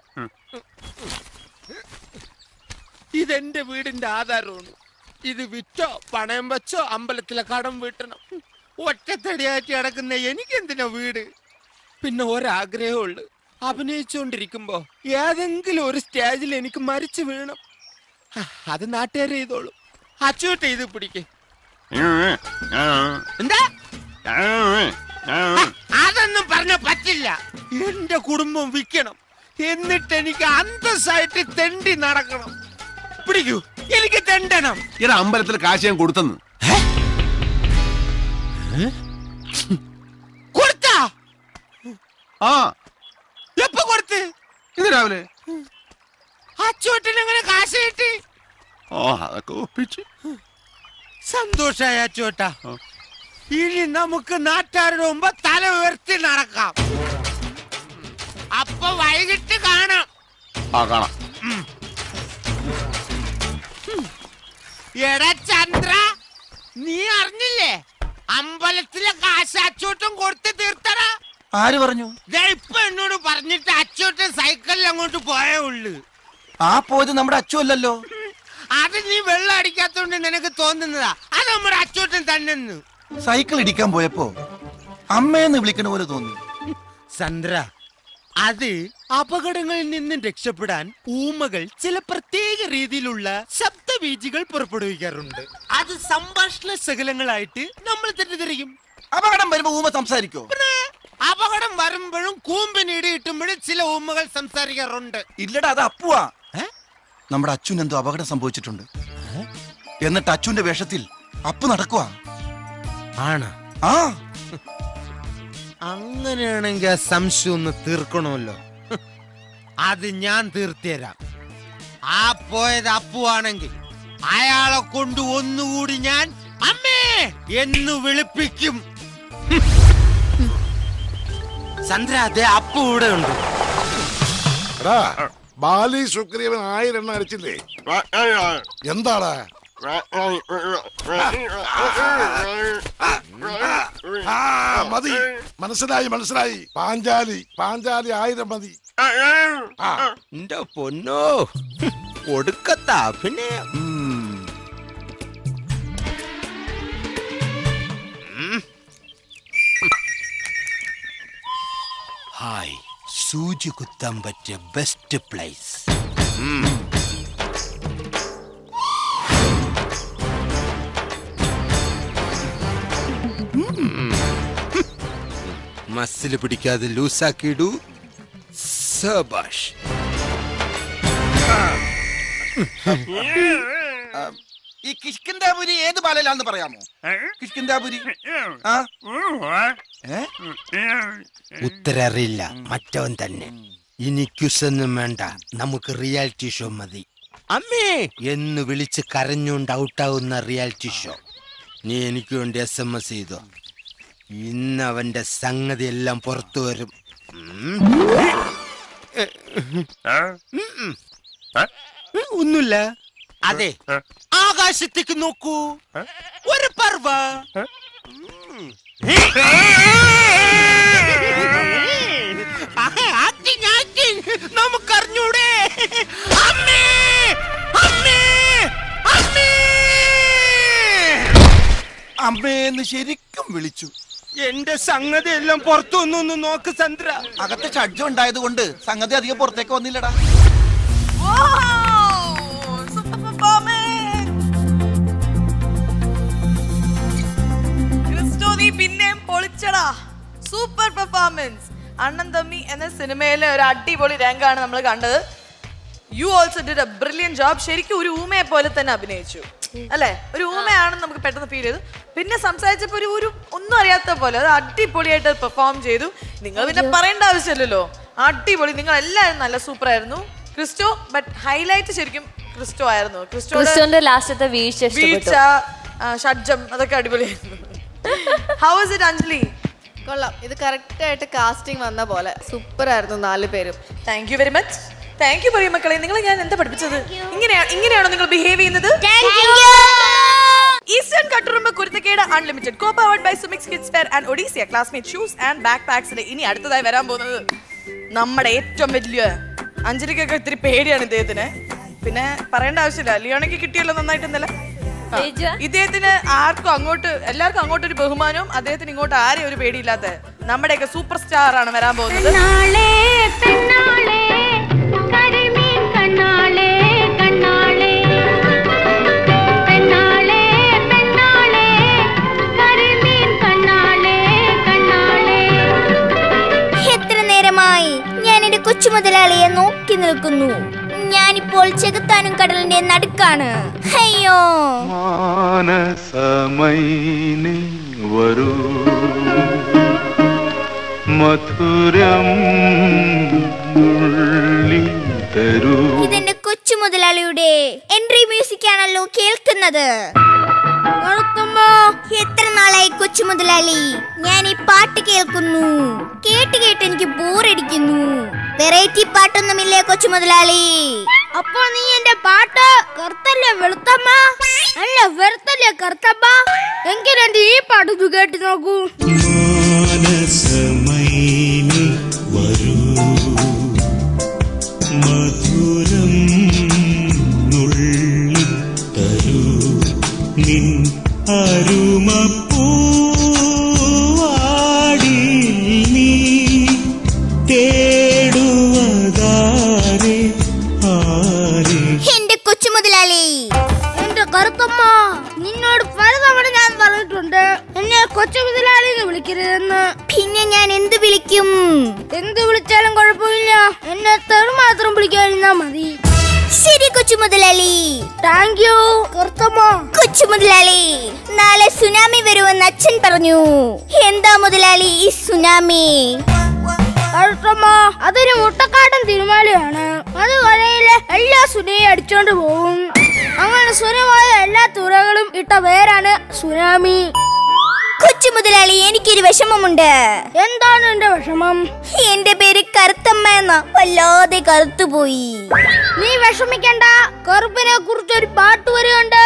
ഇതെന്റെ വീടിന്റെ ആധാരമാണ് ഇത് വിറ്റോ പണയം വെച്ചോ അമ്പലത്തിലെ കടം വീട്ടണം ഒറ്റത്തടിയായിട്ട് കിടക്കുന്ന എനിക്കെന്തിനാ വീട് പിന്നെ ഒരാഗ്രഹമുള്ളു അഭിനയിച്ചുകൊണ്ടിരിക്കുമ്പോ ഏതെങ്കിലും ഒരു സ്റ്റേജിൽ എനിക്ക് മരിച്ചു വീണം ആ, അത് നാട്ടുകാർ ചെയ്തോളൂ അച്ചുവട്ട ഇത് പിടിക്കേ എന്താ അതൊന്നും പറഞ്ഞ പറ്റില്ല എന്റെ കുടുംബം വിൽക്കണം എന്നിട്ട് എനിക്ക് അന്തസ്സായിട്ട് തെണ്ടി നടക്കണം പിടിക്കൂ എനിക്ക് തെണ്ടണം ഇട അമ്പലത്തിൽ കാശ് ഞാൻ കൊടുത്തെന്ന് കൊടുത്താ ആ എപ്പോ കൊടുത്ത് ഇന്ന് രാവിലെ അച്ചോട്ടിന് എങ്ങനെ കാശ് കിട്ടി ഓ അതൊക്കെ ഒപ്പിച്ച് സന്തോഷായ അച്ചോട്ട ഇനി നമുക്ക് നാട്ടുകാരുടെ മുമ്പ് തല ഉയർത്തി നടക്കാം അപ്പൊ വൈകിട്ട് കാണാം ആ കാണാം എടാ ചന്ദ്ര നീ അറിഞ്ഞില്ലേ അമ്പലത്തിലെ കാശ് അച്ചോട്ടം കൊടുത്ത് തീർത്തടാ ആര് പറഞ്ഞു ദേ ഇപ്പൊ എന്നോട് പറഞ്ഞിട്ട് അച്ചോട്ടൻ സൈക്കിളിൽ അങ്ങോട്ട് പോയേ ഉള്ളു ആ പോയത് നമ്മുടെ അച്ചു അല്ലല്ലോ അത് നീ വെള്ളം അടിക്കാത്തോണ്ട് നിനക്ക് തോന്നുന്നതാ അത് നമ്മുടെ അച്ചോട്ടൻ തന്നെ സൈക്കിൾ ഇടിക്കാൻ പോയപ്പോ അമ്മയെന്ന് വിളിക്കണ പോലെ തോന്നി ചന്ദ്ര അത് അപകടങ്ങളിൽ നിന്നും രക്ഷപ്പെടാൻ ഊമകൾ ചില പ്രത്യേക രീതിയിലുള്ള ശബ്ദബീജികൾ പുറപ്പെടുവിക്കാറുണ്ട് അത് സംഭാഷണ ശകലങ്ങളായിട്ട് നമ്മൾ തെറ്റിദ്ധരിക്കും അപകടം വരുമ്പോ ഊമ സംസാരിക്കോ അപകടം വരുമ്പോഴും കൂമ്പിന് ഇടിയിട്ടുമ്പോഴും ചില ഊമകൾ സംസാരിക്കാറുണ്ട് ഇല്ലടാ അത് അപ്പുവാ നമ്മുടെ അച്ഛന് എന്തോ അപകടം സംഭവിച്ചിട്ടുണ്ട് എന്നിട്ട് അച്ഛന്റെ വേഷത്തിൽ അപ്പു നടക്കുവാ ആണ് ആ അങ്ങനെയാണെങ്കിൽ ആ സംശയം ഒന്ന് തീർക്കണമല്ലോ അത് ഞാൻ തീർത്തുതരാം ആ പോയത് അപ്പുവാണെങ്കിൽ അയാളെ കൊണ്ട് ഒന്നുകൂടി ഞാൻ അമ്മേ എന്ന് വിളിപ്പിക്കും ചന്ദ്ര അതെ അപ്പു ഇവിടെ ഉണ്ട് എടാ ബാലി സുഗ്രീവൻ ആയിരം എണ്ണ അടിച്ചില്ലേ എന്താടാ ആ മതി മനസ്സിലായി മനസ്സിലായി പാഞ്ചാലി പാഞ്ചാലി ആയിരം മതി എന്റെ പൊന്നോ ഒടുക്കത്ത അഭിനയം ഹായ് സൂചി കുത്താൻ പറ്റിയ ബെസ്റ്റ് പ്ലേസ് മസിൽ പിടിക്കാതെ ലൂസാക്കിയിടൂ സബാഷ് ഈ കിഷ്കിന്താപുരി ഏത് ബാലയിലാന്ന് പറയാമോ കിഷ്കിന്താപുരി ആ ഏ? ഉത്തരം അറിയില്ല മറ്റവൻ തന്നെ ഇനി ക്യുസൊന്നും വേണ്ട നമുക്ക് റിയാലിറ്റി ഷോ മതി അമ്മേ എന്ന് വിളിച്ച് കരഞ്ഞുകൊണ്ട് ഔട്ടാവുന്ന റിയാലിറ്റി ഷോ നീ എനിക്ക് വേണ്ടി എസ് എം എസ് ചെയ്തോ ഇന്ന് അവന്റെ സംഗതി എല്ലാം പുറത്തു വരും ഉം. ഉം, ഉം. ഒന്നുമില്ല അതെ ആകാശത്തേക്ക് നോക്കൂ ഒരു പർവ്വ വാ നമുക്കറിഞ്ഞൂടെ അമ്മേ അമ്മേ അമ്മേ അമ്മേന്ന് ശരിക്കും വിളിച്ചു എന്റെ സംഗതി എല്ലാം പുറത്തു വന്നു നോക്ക് ചന്ദ്ര അകത്തെ ഷഡ്ജം ഉണ്ടായത് കൊണ്ട് സംഗതി അധികം പുറത്തേക്ക് വന്നില്ലടാ ക്രിസ്റ്റോ നീ പിന്നെയും പൊളിച്ചടാ സൂപ്പർ പെർഫോമൻസ് അണ്ണൻ തമ്മി എന്ന സിനിമയിലെ ഒരു അടിപൊളി രംഗാണ് നമ്മൾ കണ്ടത് you also did a brilliant job ശരിക്കും ഒരു ഊമയെ പോലെ തന്നെ അഭിനയിച്ചു അല്ലേ ഒരു ഊമയാണെന്ന് നമുക്ക് പെട്ടെന്ന് ഫീൽ ചെയ്തു പിന്നെ സംസാരിച്ചപ്പോൾ ഒരു ഒരു ഒന്നും അറിയാത്ത പോലെ അത് അടിപൊളിയായിട്ട് പെർഫോം ചെയ്തു നിങ്ങൾ പിന്നെ പറയേണ്ട ആവശ്യമില്ലല്ലോ അടിപൊളി നിങ്ങൾ എല്ലാവരും നല്ല സൂപ്പർ ആയിരുന്നു ക്രിസ്റ്റോ ബട്ട് ഹൈലൈറ്റ് ശരിക്കും ക്രിസ്റ്റോ ആയിരുന്നു ക്രിസ്റ്റോ ക്രിസ്റ്റോന്റെ ലാസ്റ്റത്തെ വീഴ്ച വീഴ്ച ഇഷ്ടപ്പെട്ടു ആ, ഷഡ്ജം അതൊക്കെ അടിപൊളിയായിരുന്നു ഹൗ ഇസ് ഇറ്റ് അഞ്ജലി കൊള്ളാം ഇത് കറക്റ്റ് ആയിട്ട് കാസ്റ്റിംഗ് വന്ന പോലെ സൂപ്പർ ആയിരുന്നു നാല് പേരും thank you very much thank you പറയൂ മക്കളെ നിങ്ങൾ ഞാൻ എന്താ പഠിപ്പിച്ചത് ഇങ്ങനെയാണ് ഇങ്ങനെയാണോ നിങ്ങൾ ബിഹേവ് ചെയ്യുന്നത് ഈസ്റ്റേൺ കട്ടുറുമ്പ് കുരുത്തക്കേട് unlimited co powered by Sumix kids fair and Odyssia classmate shoes and back പാക്സിലെ ഇനി അടുത്തതായി വരാൻ പോകുന്നത് നമ്മുടെ ഏറ്റവും വലിയ അഞ്ജലിക്കൊക്കെ ഇത്തിരി പേടിയാണ് ഇദ്ദേഹത്തിന് പിന്നെ പറയേണ്ട ആവശ്യമില്ല ലിയോണയ്ക്ക് കിട്ടിയല്ലോ നന്നായിട്ട് ഇന്നലെ ആ. ഇദ്ദേഹത്തിന് ആർക്കും അങ്ങോട്ട് എല്ലാവർക്കും അങ്ങോട്ട് ഒരു ബഹുമാനവും അദ്ദേഹത്തിന് ഇങ്ങോട്ട് ആരെയും ഒരു പേടിയില്ലാത്ത നമ്മുടെയൊക്കെ സൂപ്പർ സ്റ്റാർ ആണ് വരാൻ പോകുന്നത് കണ്ണാളേ പെണ്ണാളേ കരിമീൻ കണ്ണാളേ കണ്ണാളേ പെണ്ണാളേ പെണ്ണാളേ കരിമീൻ കണ്ണാളേ കണ്ണാളേ എത്ര നേരമായി ഞാൻ എന്റെ കൊച്ചു മുതലാളിയെ നോക്കി നിൽക്കുന്നു ഞാനിപ്പോൾ ചെകുത്താനും കടലിന്റെ നടുക്കാണ് അയ്യോ മാനസമൈനി വരൂ മധുരം നുള്ളി തരൂ ഇതെന്റെ കൊച്ചു മുതലാളിയുടെ എൻട്രി മ്യൂസിക് ആണല്ലോ കേൾക്കുന്നത് വളർത്തുമ്പോ എത്ര നാളായി കൊച്ചു മുതലാളി ഞാൻ ഈ പാട്ട് കേൾക്കുന്നു കേട്ട് കേട്ട് എനിക്ക് ബോറടിക്കുന്നു വെറൈറ്റി പാട്ടൊന്നുമില്ലേ കൊച്ചു മുതലാളി അപ്പൊ നീ എന്റെ പാട്ട് കറുത്തല്ലേ വെളുത്തമ്മ അല്ല വെറുത്തല്ലേ കറുത്തമ്മ എങ്കിൽ എന്റെ ഈ പാട്ട് ഒന്ന് കേട്ട് നോക്കൂ മാനസമൈനി വരൂ മധുരം നുള്ളി തരൂ നിൻ അരുമപ്പൂവാടി നീ തേടുവതാരെ ആരെ എന്റെ കൊച്ചു മുതലാളി എന്റെ കറുത്തമ്മ നിന്നോട് പലതവണ ഞാൻ പറഞ്ഞിട്ടുണ്ട് എന്നെ കൊച്ചു മുതലാളി എന്ന് വിളിക്കരുതെന്ന് പിന്നെ ഞാൻ എന്ത് വിളിക്കും എന്ത് വിളിച്ചാലും കുഴപ്പമില്ല എന്നെ തെറു മാത്രം വിളിക്കാതിരുന്നാ മതി ശരി കൊച്ചു മുതലാളി താങ്ക് യു കറുത്തമ്മ കൊച്ചു മുതലാളി നാളെ സുനാമി വരുമെന്ന് അച്ഛൻ പറഞ്ഞു എന്താ മുതലാളി ഈ സുനാമി കറുത്തമ്മ അതൊരു മുട്ടക്കാട്ടൻ തിരുമാലിയാണ് അത് കരയിലെ എല്ലാ സുനയും അടിച്ചോണ്ട് പോകും അങ്ങനെ സുനമായ എല്ലാ തുറകളും ഇട്ട പേരാണ് സുനാമി കൊച്ചു മുതലാളി എനിക്കൊരു വിഷമമുണ്ട് എന്താണ് എന്റെ വിഷമം എന്റെ പേര് കറുത്തമ്മ എന്ന വല്ലാതെ കറുത്തുപോയി നീ വിഷമിക്കണ്ട കറുപ്പിനെ കുറിച്ച് ഒരു പാട്ട് വരികയുണ്ട്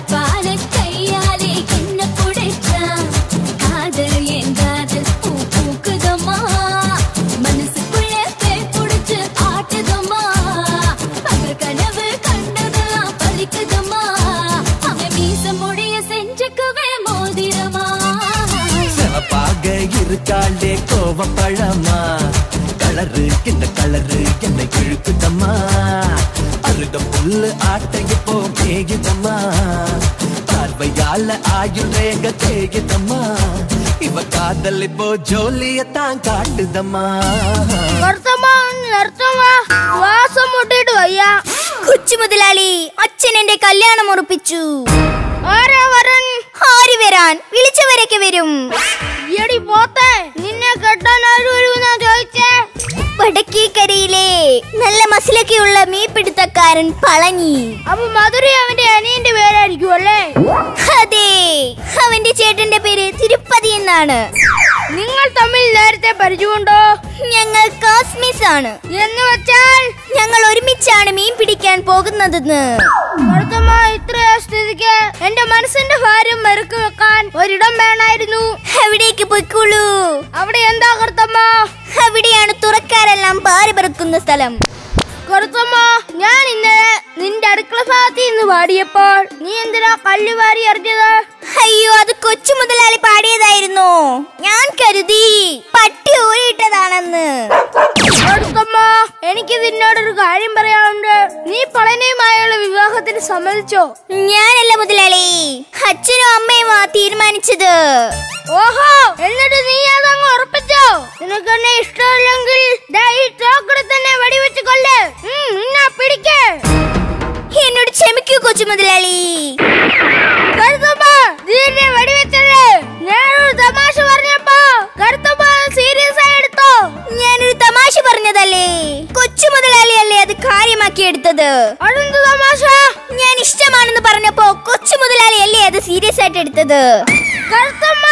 கையாலே என்ன புடைச்சா காதல் என் காதல் பூ பூக்குதம்மா மனசுக்குள்ள பேய் புடிச்சு ஆட்டுதம்மா பகல் கனவு கண்டதெல்லாம் பறிக்குதம்மா அவன் மீச முடிய செஞ்சுக்குவே மோதிரமா சிவப்பாக இருக்காளே கோவப்பழமா கலரு இந்த கலரு என்னை இழுக்குதம்மா அருக புல்லு ஆட்டைய போ மேயுதம்மா பார்வையால ஆயுள் ரேக தேயுதம்மா இவ காதல் இப்போ ஜோலியத்தான் காட்டுதம்மா കറുത്തമ്മ ഒന്ന് നിർത്തമ്മ ശ്വാസം മുട്ടിയിട്ട് വയ്യ കൊച്ചു മുതലാളി അച്ഛൻ എന്റെ കല്യാണം ഉറപ്പിച്ചു ആരാ വരൻ ആര് വരാൻ വിളിച്ചവരൊക്കെ വരും എടി പോത്തെ നിന്നെ കെട്ടാൻ ആര് വരുമെന്നാ ചോദിച്ചേ വടക്കേക്കരയിലെ നല്ല മസിലൊക്കെയുള്ള മീൻപിടുത്തക്കാരൻ പളനി അപ്പൊ മധുര അവന്റെ അനിയന്റെ പേരായിരിക്കും അല്ലേ അതെ അവന്റെ ചേട്ടന്റെ പേര് തിരുപ്പതി എന്നാണ് നിങ്ങൾ തമ്മിൽ നേരത്തെ പരിചയമുണ്ടോ ഞങ്ങൾ കാസ്മിസ് ആണ് എന്ന് വെച്ചാൽ ഞങ്ങൾ ഒരുമിച്ചാണ് മീൻ പിടിക്കാൻ പോകുന്നതെന്ന് ഇത്ര സ്ഥിതിക്ക് എന്റെ മനസ്സിന്റെ ഭാരം മറുക്കു വെക്കാൻ ഒരിടം വേണമായിരുന്നു എവിടേക്ക് പൊയ്ക്കോളൂ അവിടെ എന്താ കറുത്തമ്മ അവിടെയാണ് തുറക്കാരെല്ലാം പാറി പറക്കുന്ന സ്ഥലം കറുത്തമ്മ ഞാൻ ഇന്നലെ നിന്റെ അടുക്കള ഭാഗത്ത് നിന്ന് പാടിയപ്പോൾ നീ എന്തിനാ കല്ല് വാരി എറിഞ്ഞത് അയ്യോ അത് കൊച്ചു മുതലാളി പാടിയതായിരുന്നു ഞാൻ കരുതി പട്ടി ഊരിയിട്ടതാണെന്ന് കറുത്തമ്മ എനിക്ക് നിന്നോടൊരു കാര്യം പറയാനുണ്ട് നീ പളനിയുമായുള്ള വിവാഹത്തിന് സമ്മതിച്ചോ ഞാനല്ല മുതലാളി അച്ഛനും അമ്മയും ആ തീരുമാനിച്ചത് ഓഹോ എന്നിട്ട് നീ അതങ്ങ് ഉറപ്പിച്ചോ നിനക്ക് എന്നെ ഇഷ്ടമില്ലെങ്കിൽ ദാ ഈ ചോക്കടെ തന്നെ വെടിവെച്ച് കൊല്ല് ഉം, നിന്നെ പിടിക്ക് എന്നോട് ക്ഷമിക്കൂ കൊച്ചു മുതലാളി കരുത്തമ്മ നീ എന്നെ വെടിവെച്ചല്ലേ ഞാനൊരു തമാശ പറഞ്ഞപ്പോ കരുത്തമ്മ സീരിയസ് ആയി എടുത്തോ ഞാനൊരു തമാശ പറഞ്ഞതല്ലേ കൊച്ചു മുതലാളിയല്ലേ അത് കാര്യമാക്കി എടുത്തത് അതെന്ത് തമാശ ഞാൻ ഇഷ്ടമാണെന്ന് പറഞ്ഞപ്പോ കൊച്ചു മുതലാളിയല്ലേ അത് സീരിയസ് ആയിട്ട് എടുത്തത് കരുത്തമ്മ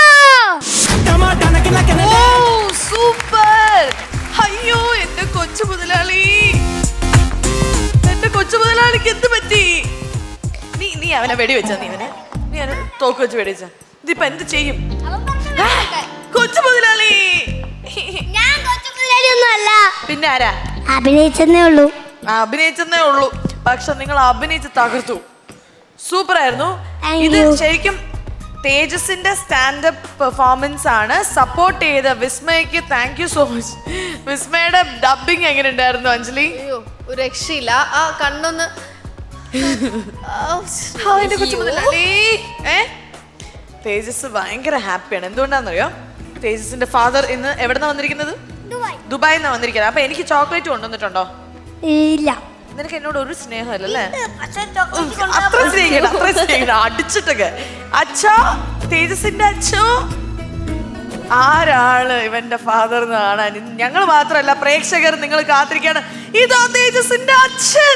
സൂപ്പർ അയ്യോ എന്റെ കൊച്ചു മുതലാളി എന്റെ കൊച്ചു മുതലാളിക്ക് എന്ത് പറ്റി നീ നീ അവനെ വെടിവെച്ച നീ അവനെ നീ അവനെ തോക്ക് വെച്ച് വെടിവെച്ച ഇതിപ്പോ എന്ത് ചെയ്യും ആ, കൊച്ചു മുതലാളി ഞാൻ കൊച്ചു മുതലാളി ഒന്നും അല്ല പിന്നെ ആരാ അഭിനയിച്ചെന്നേ ഉള്ളൂ ആ, അഭിനയിച്ചെന്നേ ഉള്ളൂ പക്ഷെ നിങ്ങൾ അഭിനയിച്ച് തകർത്തു സൂപ്പർ ആയിരുന്നു Thank ഇത് you. ശരിക്കും തേജസിന്റെ സ്റ്റാൻഡപ്പ് പെർഫോമൻസ് ആണ് സപ്പോർട്ട് ചെയ്ത വിസ്മയക്ക് താങ്ക് യു സോ മച്ച് വിസ്മയുടെ ഡബിങ് എങ്ങനെ ഉണ്ടായിരുന്നു അഞ്ജലി അയ്യോ ഒരു രക്ഷയില്ല ആ കണ്ണൊന്ന് ആ, എന്റെ കൊച്ചു മുതലാളി ഏ തേജസ് ഭയങ്കര ഹാപ്പിയാണ് എന്തുകൊണ്ടാണെന്നറിയോ തേജസിന്റെ ഫാദർ ഇന്ന് എവിടെന്നാ വന്നിരിക്കുന്നത് ദുബായിൽ നിന്നാണ് വന്നിരിക്കുന്നത് അപ്പൊ എനിക്ക് ചോക്ലേറ്റ് കൊണ്ടുവന്നിട്ടുണ്ടോ ഇല്ല നിനക്ക് എന്നോട് ഒരു സ്നേഹമല്ലല്ലേ അത്ര സ്നേഹിക്കണം അത്ര സ്നേഹിക്കണം അടിച്ചിട്ടൊക്കെ അച്ഛാ തേജസിന്റെ അച്ഛോ ആരാണ് ഇവന്റെ ഫാദർ എന്ന് കാണാൻ ഞങ്ങൾ മാത്രമല്ല പ്രേക്ഷകർ നിങ്ങൾ കാത്തിരിക്കാണ് ഇതാ തേജസിന്റെ അച്ഛൻ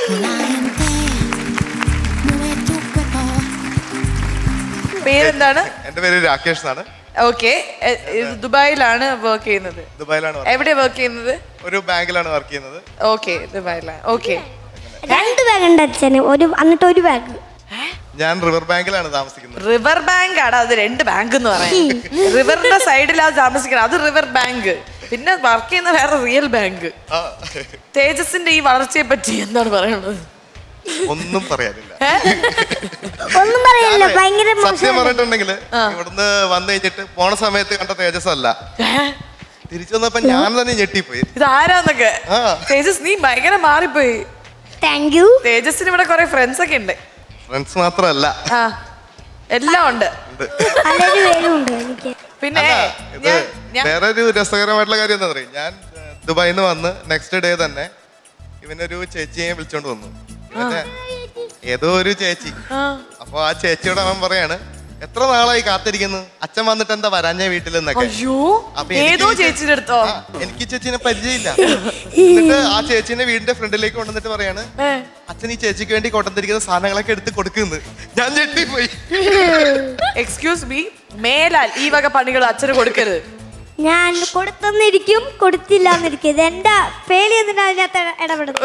പേരെന്താണ് എന്റെ പേര് രാകേഷ് എന്നാണ് ഓക്കെ ദുബായിലാണ് വർക്ക് ചെയ്യുന്നത് ദുബായിലാണ് work എവിടെ വർക്ക് ചെയ്യുന്നത് ചെയ്യുന്നത്. ഒരു ബാങ്കിലാണ് വർക്ക് ചെയ്യുന്നത് ഓക്കെ ദുബായിലാണ് ഓക്കെ രണ്ട് ബാഗ് ഉണ്ട് അച്ഛന് ഒരു എന്നിട്ട് ഒരു ബാഗ് ഞാൻ റിവർ ബാങ്കിലാണ് താമസിക്കുന്നത് റിവർ ബാങ്ക് ആണ് അത് രണ്ട് ബാങ്ക് എന്ന് പറയാം റിവറിന്റെ സൈഡിലാണ് താമസിക്കുന്നത് അത് റിവർ ബാങ്ക് പിന്നെ വർക്ക് ചെയ്യുന്ന വേറെ റിയൽ ബാങ്ക് ആ, തേജസിന്റെ ഈ വളർച്ചയെ പറ്റി എന്താണ് പറയുന്നത് ഒന്നും പറയാനില്ല ഒന്നും പറയല്ലോ ഭയങ്കര സത്യം മോശമാണ്. പറഞ്ഞിട്ടുണ്ടെങ്കിൽ ഇവിടുന്ന് വന്നു കഴിഞ്ഞിട്ട് പോണ സമയത്ത് കണ്ട തേജസ് അല്ല തിരിച്ചു വന്നപ്പോ ഞാൻ തന്നെ ഞെട്ടിപ്പോയി ഇത് ആരാന്നൊക്കെ തേജസ് നീ ഭയങ്കര മാറിപ്പോയി താങ്ക് യു തേജസിന് ഇവിടെ കുറെ ഫ്രണ്ട്സ് ഒക്കെ ഉണ്ട് ഫ്രണ്ട്സ് മാത്രമല്ല ആ എല്ലാം ഉണ്ട് പലരും പേരും ഉണ്ട് എനിക്ക് പിന്നെ ഇത് വേറെ ഒരു രസകരമായിട്ടുള്ള കാര്യം എന്താ പറയുക ഞാൻ ഏഹ്, ദുബായിൽ നിന്ന് വന്ന് നെക്സ്റ്റ് ഡേ തന്നെ ഇവനൊരു ചേച്ചിയെ വിളിച്ചോണ്ട് വന്നു ഇവന്റെ ഏതോ ഒരു ചേച്ചി അപ്പൊ ആ ചേച്ചിയോട് അവൻ പറയാണ് എത്ര നാളായി കാത്തിരിക്കുന്നു അച്ഛൻ വന്നിട്ട് എന്താ വരാഞ്ഞ വീട്ടിൽ എന്നൊക്കെ അയ്യോ അപ്പൊ എനിക്ക് ഏതോ ഈ ചേ- ചേച്ചിയുടെ അടുത്തോ ആ, എനിക്ക് ഈ ചേച്ചിനെ പരിചയമില്ല എന്നിട്ട് ആ ചേച്ചിനെ വീടിന്റെ ഫ്രണ്ടിലേക്ക് കൊണ്ടുവന്നിട്ട് പറയാണ് അച്ഛൻ ഈ ചേച്ചിക്ക് വേണ്ടി കൊണ്ടുവന്നിരിക്കുന്ന സാധനങ്ങളൊക്കെ എടുത്ത് കൊടുക്കുന്നത് ഞാൻ ഞെട്ടിപ്പോയി എക്സ്ക്യൂസ് മീ മേലാൽ ഈ വക പണികൾ അച്ഛന് കൊടുക്കരുത് ഞാൻ കൊടുത്തെന്നിരിക്കും കൊടുത്തില്ല എന്നിരിക്കും ഇത് എന്റെ പേളി എന്തിനാ അതിനകത്ത് ഇടപെടുന്നത്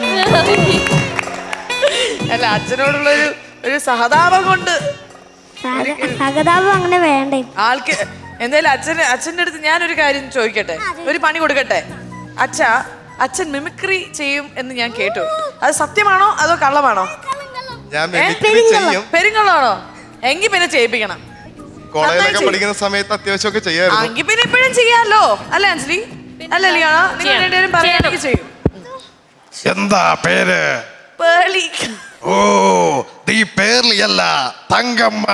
അല്ല അച്ഛനോടുള്ള ഒരു ഒരു സഹതാപം കൊണ്ട് സഹ- സഹതാപം അങ്ങനെ വേണ്ടേ ആൾക്ക് എന്തായാലും അച്ഛന് അച്ഛൻ്റെ അടുത്ത് ഞാനൊരു കാര്യം ചോദിക്കട്ടെ ഒരു പണി കൊടുക്കട്ടെ അച്ഛ അച്ഛൻ മിമിക്രി ചെയ്യും എന്ന് ഞാൻ കേട്ടു അത് സത്യമാണോ അതോ കള്ളമാണോ ഞാൻ ഏ? മിമിക്രി ചെയ്യും പെരുങ്കള്ളാണോ എങ്കിൽ പിന്നെ ചെയ്യിപ്പിക്കണം കോളേജിലൊക്കെ ചെയ്യും. പഠിക്കുന്ന സമയത്ത് അത്യാവശ്യമൊക്കെ ചെയ്യായിരുന്നു എങ്കിൽ പിന്നെ ഇപ്പോഴും ചെയ്യാലോ അല്ലേ അഞ്ജലി അല്ല ലിയാണോ നിങ്ങൾ രണ്ടുപേരും പറയുകയാണെങ്കിൽ ചെയ്യും എന്താ പേര് പേളി ഓ നീ പേർലിയല്ല തങ്കമ്മ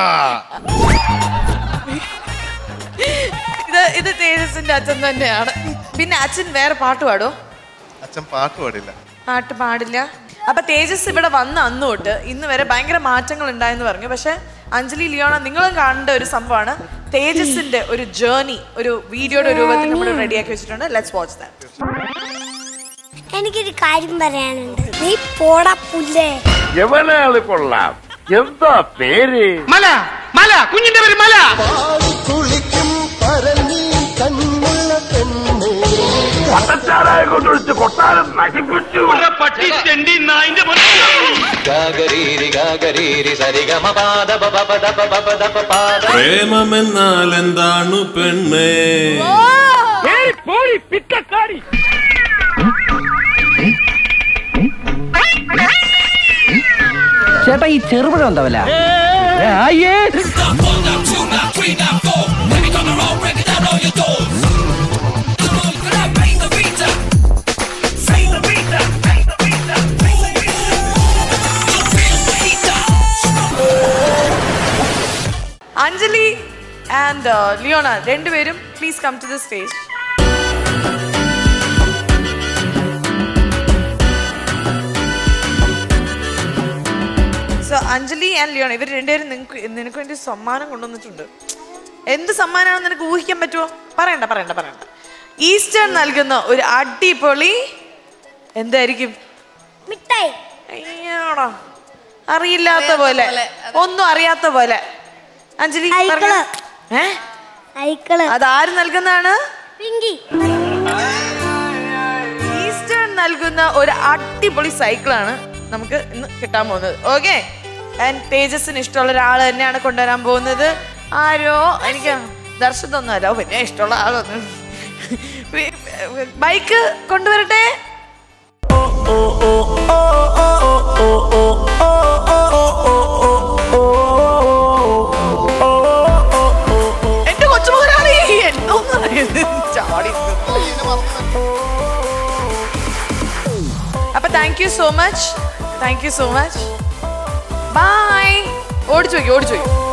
ഇത് ഇത് തേജസിന്റെ അച്ഛൻ തന്നെയാണ് പിന്നെ അച്ഛൻ വേറെ പാട്ട് പാടോ അച്ഛൻ പാട്ട് പാടില്ല പാട്ട് പാടില്ല അപ്പൊ തേജസ് ഇവിടെ വന്ന അന്ന് തൊട്ട് ഇന്ന് വരെ ഭയങ്കര മാറ്റങ്ങൾ ഉണ്ടായെന്ന് പറഞ്ഞു പക്ഷെ അഞ്ജലി ലിയോണ നിങ്ങളും കാണേണ്ട ഒരു സംഭവമാണ് തേജസിന്റെ ഒരു ജേർണി ഒരു വീഡിയോയുടെ രൂപത്തിൽ നമ്മൾ റെഡിയാക്കി വെച്ചിട്ടുണ്ട് ലെറ്റ്സ് വാച്ച് ദാറ്റ് എനിക്കൊരു കാര്യം പറയാനുണ്ട് നീ പോടാ പുല്ലേ എവനാള് കൊള്ളാം എന്താ പേര് മല മല കുഞ്ഞിന്റെ പേര് മല കുളിക്കും പരന്നി കണ്ണുള്ള പെണ്ണേ പട്ടച്ചാരായ കൊണ്ടൊഴിച്ച് കൊട്ടാരം നശിപ്പിച്ചു പട്ടി ചെണ്ടി നായിന്റെ ഗാഗരീരി ഗാഗരീരി സരിഗമ പാദ പ പ പ ദ പ പ പ ദ പ പാദ പ്രേമമെന്നാൽ എന്താണ് പെണ്ണേ പോയി പിറ്റക്കാരി ചേട്ടാ ഈ ചെറുപഴം എന്താ വില അഞ്ജലി ആൻഡ് ലിയോണ രണ്ടുപേരും please come to the stage so Anjali and Leona ഇവർ രണ്ടുപേരും നിനക്ക് നിനക്ക് വേണ്ടി സമ്മാനം കൊണ്ടുവന്നിട്ടുണ്ട് എന്ത് സമ്മാനമാണെന്ന് നിനക്ക് ഊഹിക്കാൻ പറ്റുമോ പറയണ്ട പറയണ്ട പറയണ്ട ഈസ്റ്റേൺ നൽകുന്ന ഒരു അടിപൊളി എന്തായിരിക്കും മിഠായി അയ്യോടാ അറിയില്ലാത്ത പോലെ ഒന്നും അറിയാത്ത പോലെ അഞ്ജലി ഐക്കള്. ഏ ഐക്കള് അതാര് നൽകുന്നതാണ് പിങ്കി ഈസ്റ്റേൺ നൽകുന്ന ഒരു അടിപൊളി സൈക്കിളാണ് നമുക്ക് ഇന്ന് കിട്ടാൻ പോകുന്നത് ഓക്കെ ആൻഡ് തേജസ്സിന് ഇഷ്ടമുള്ള ഒരാൾ തന്നെയാണ് കൊണ്ടുവരാൻ പോകുന്നത് ആരോ എനിക്ക് ദർശനമൊന്നും അല്ല ഓ, പിന്നെ ഇഷ്ടമുള്ള ആളൊന്നും ബൈക്ക് കൊണ്ടുവരട്ടെ എന്റെ കൊച്ചുമുതലാളി എന്തോന്ന് ചാടി അപ്പൊ thank you so much thank you so much bye ഓടിച്ചു നോക്കി ഓടിച്ചു നോക്കി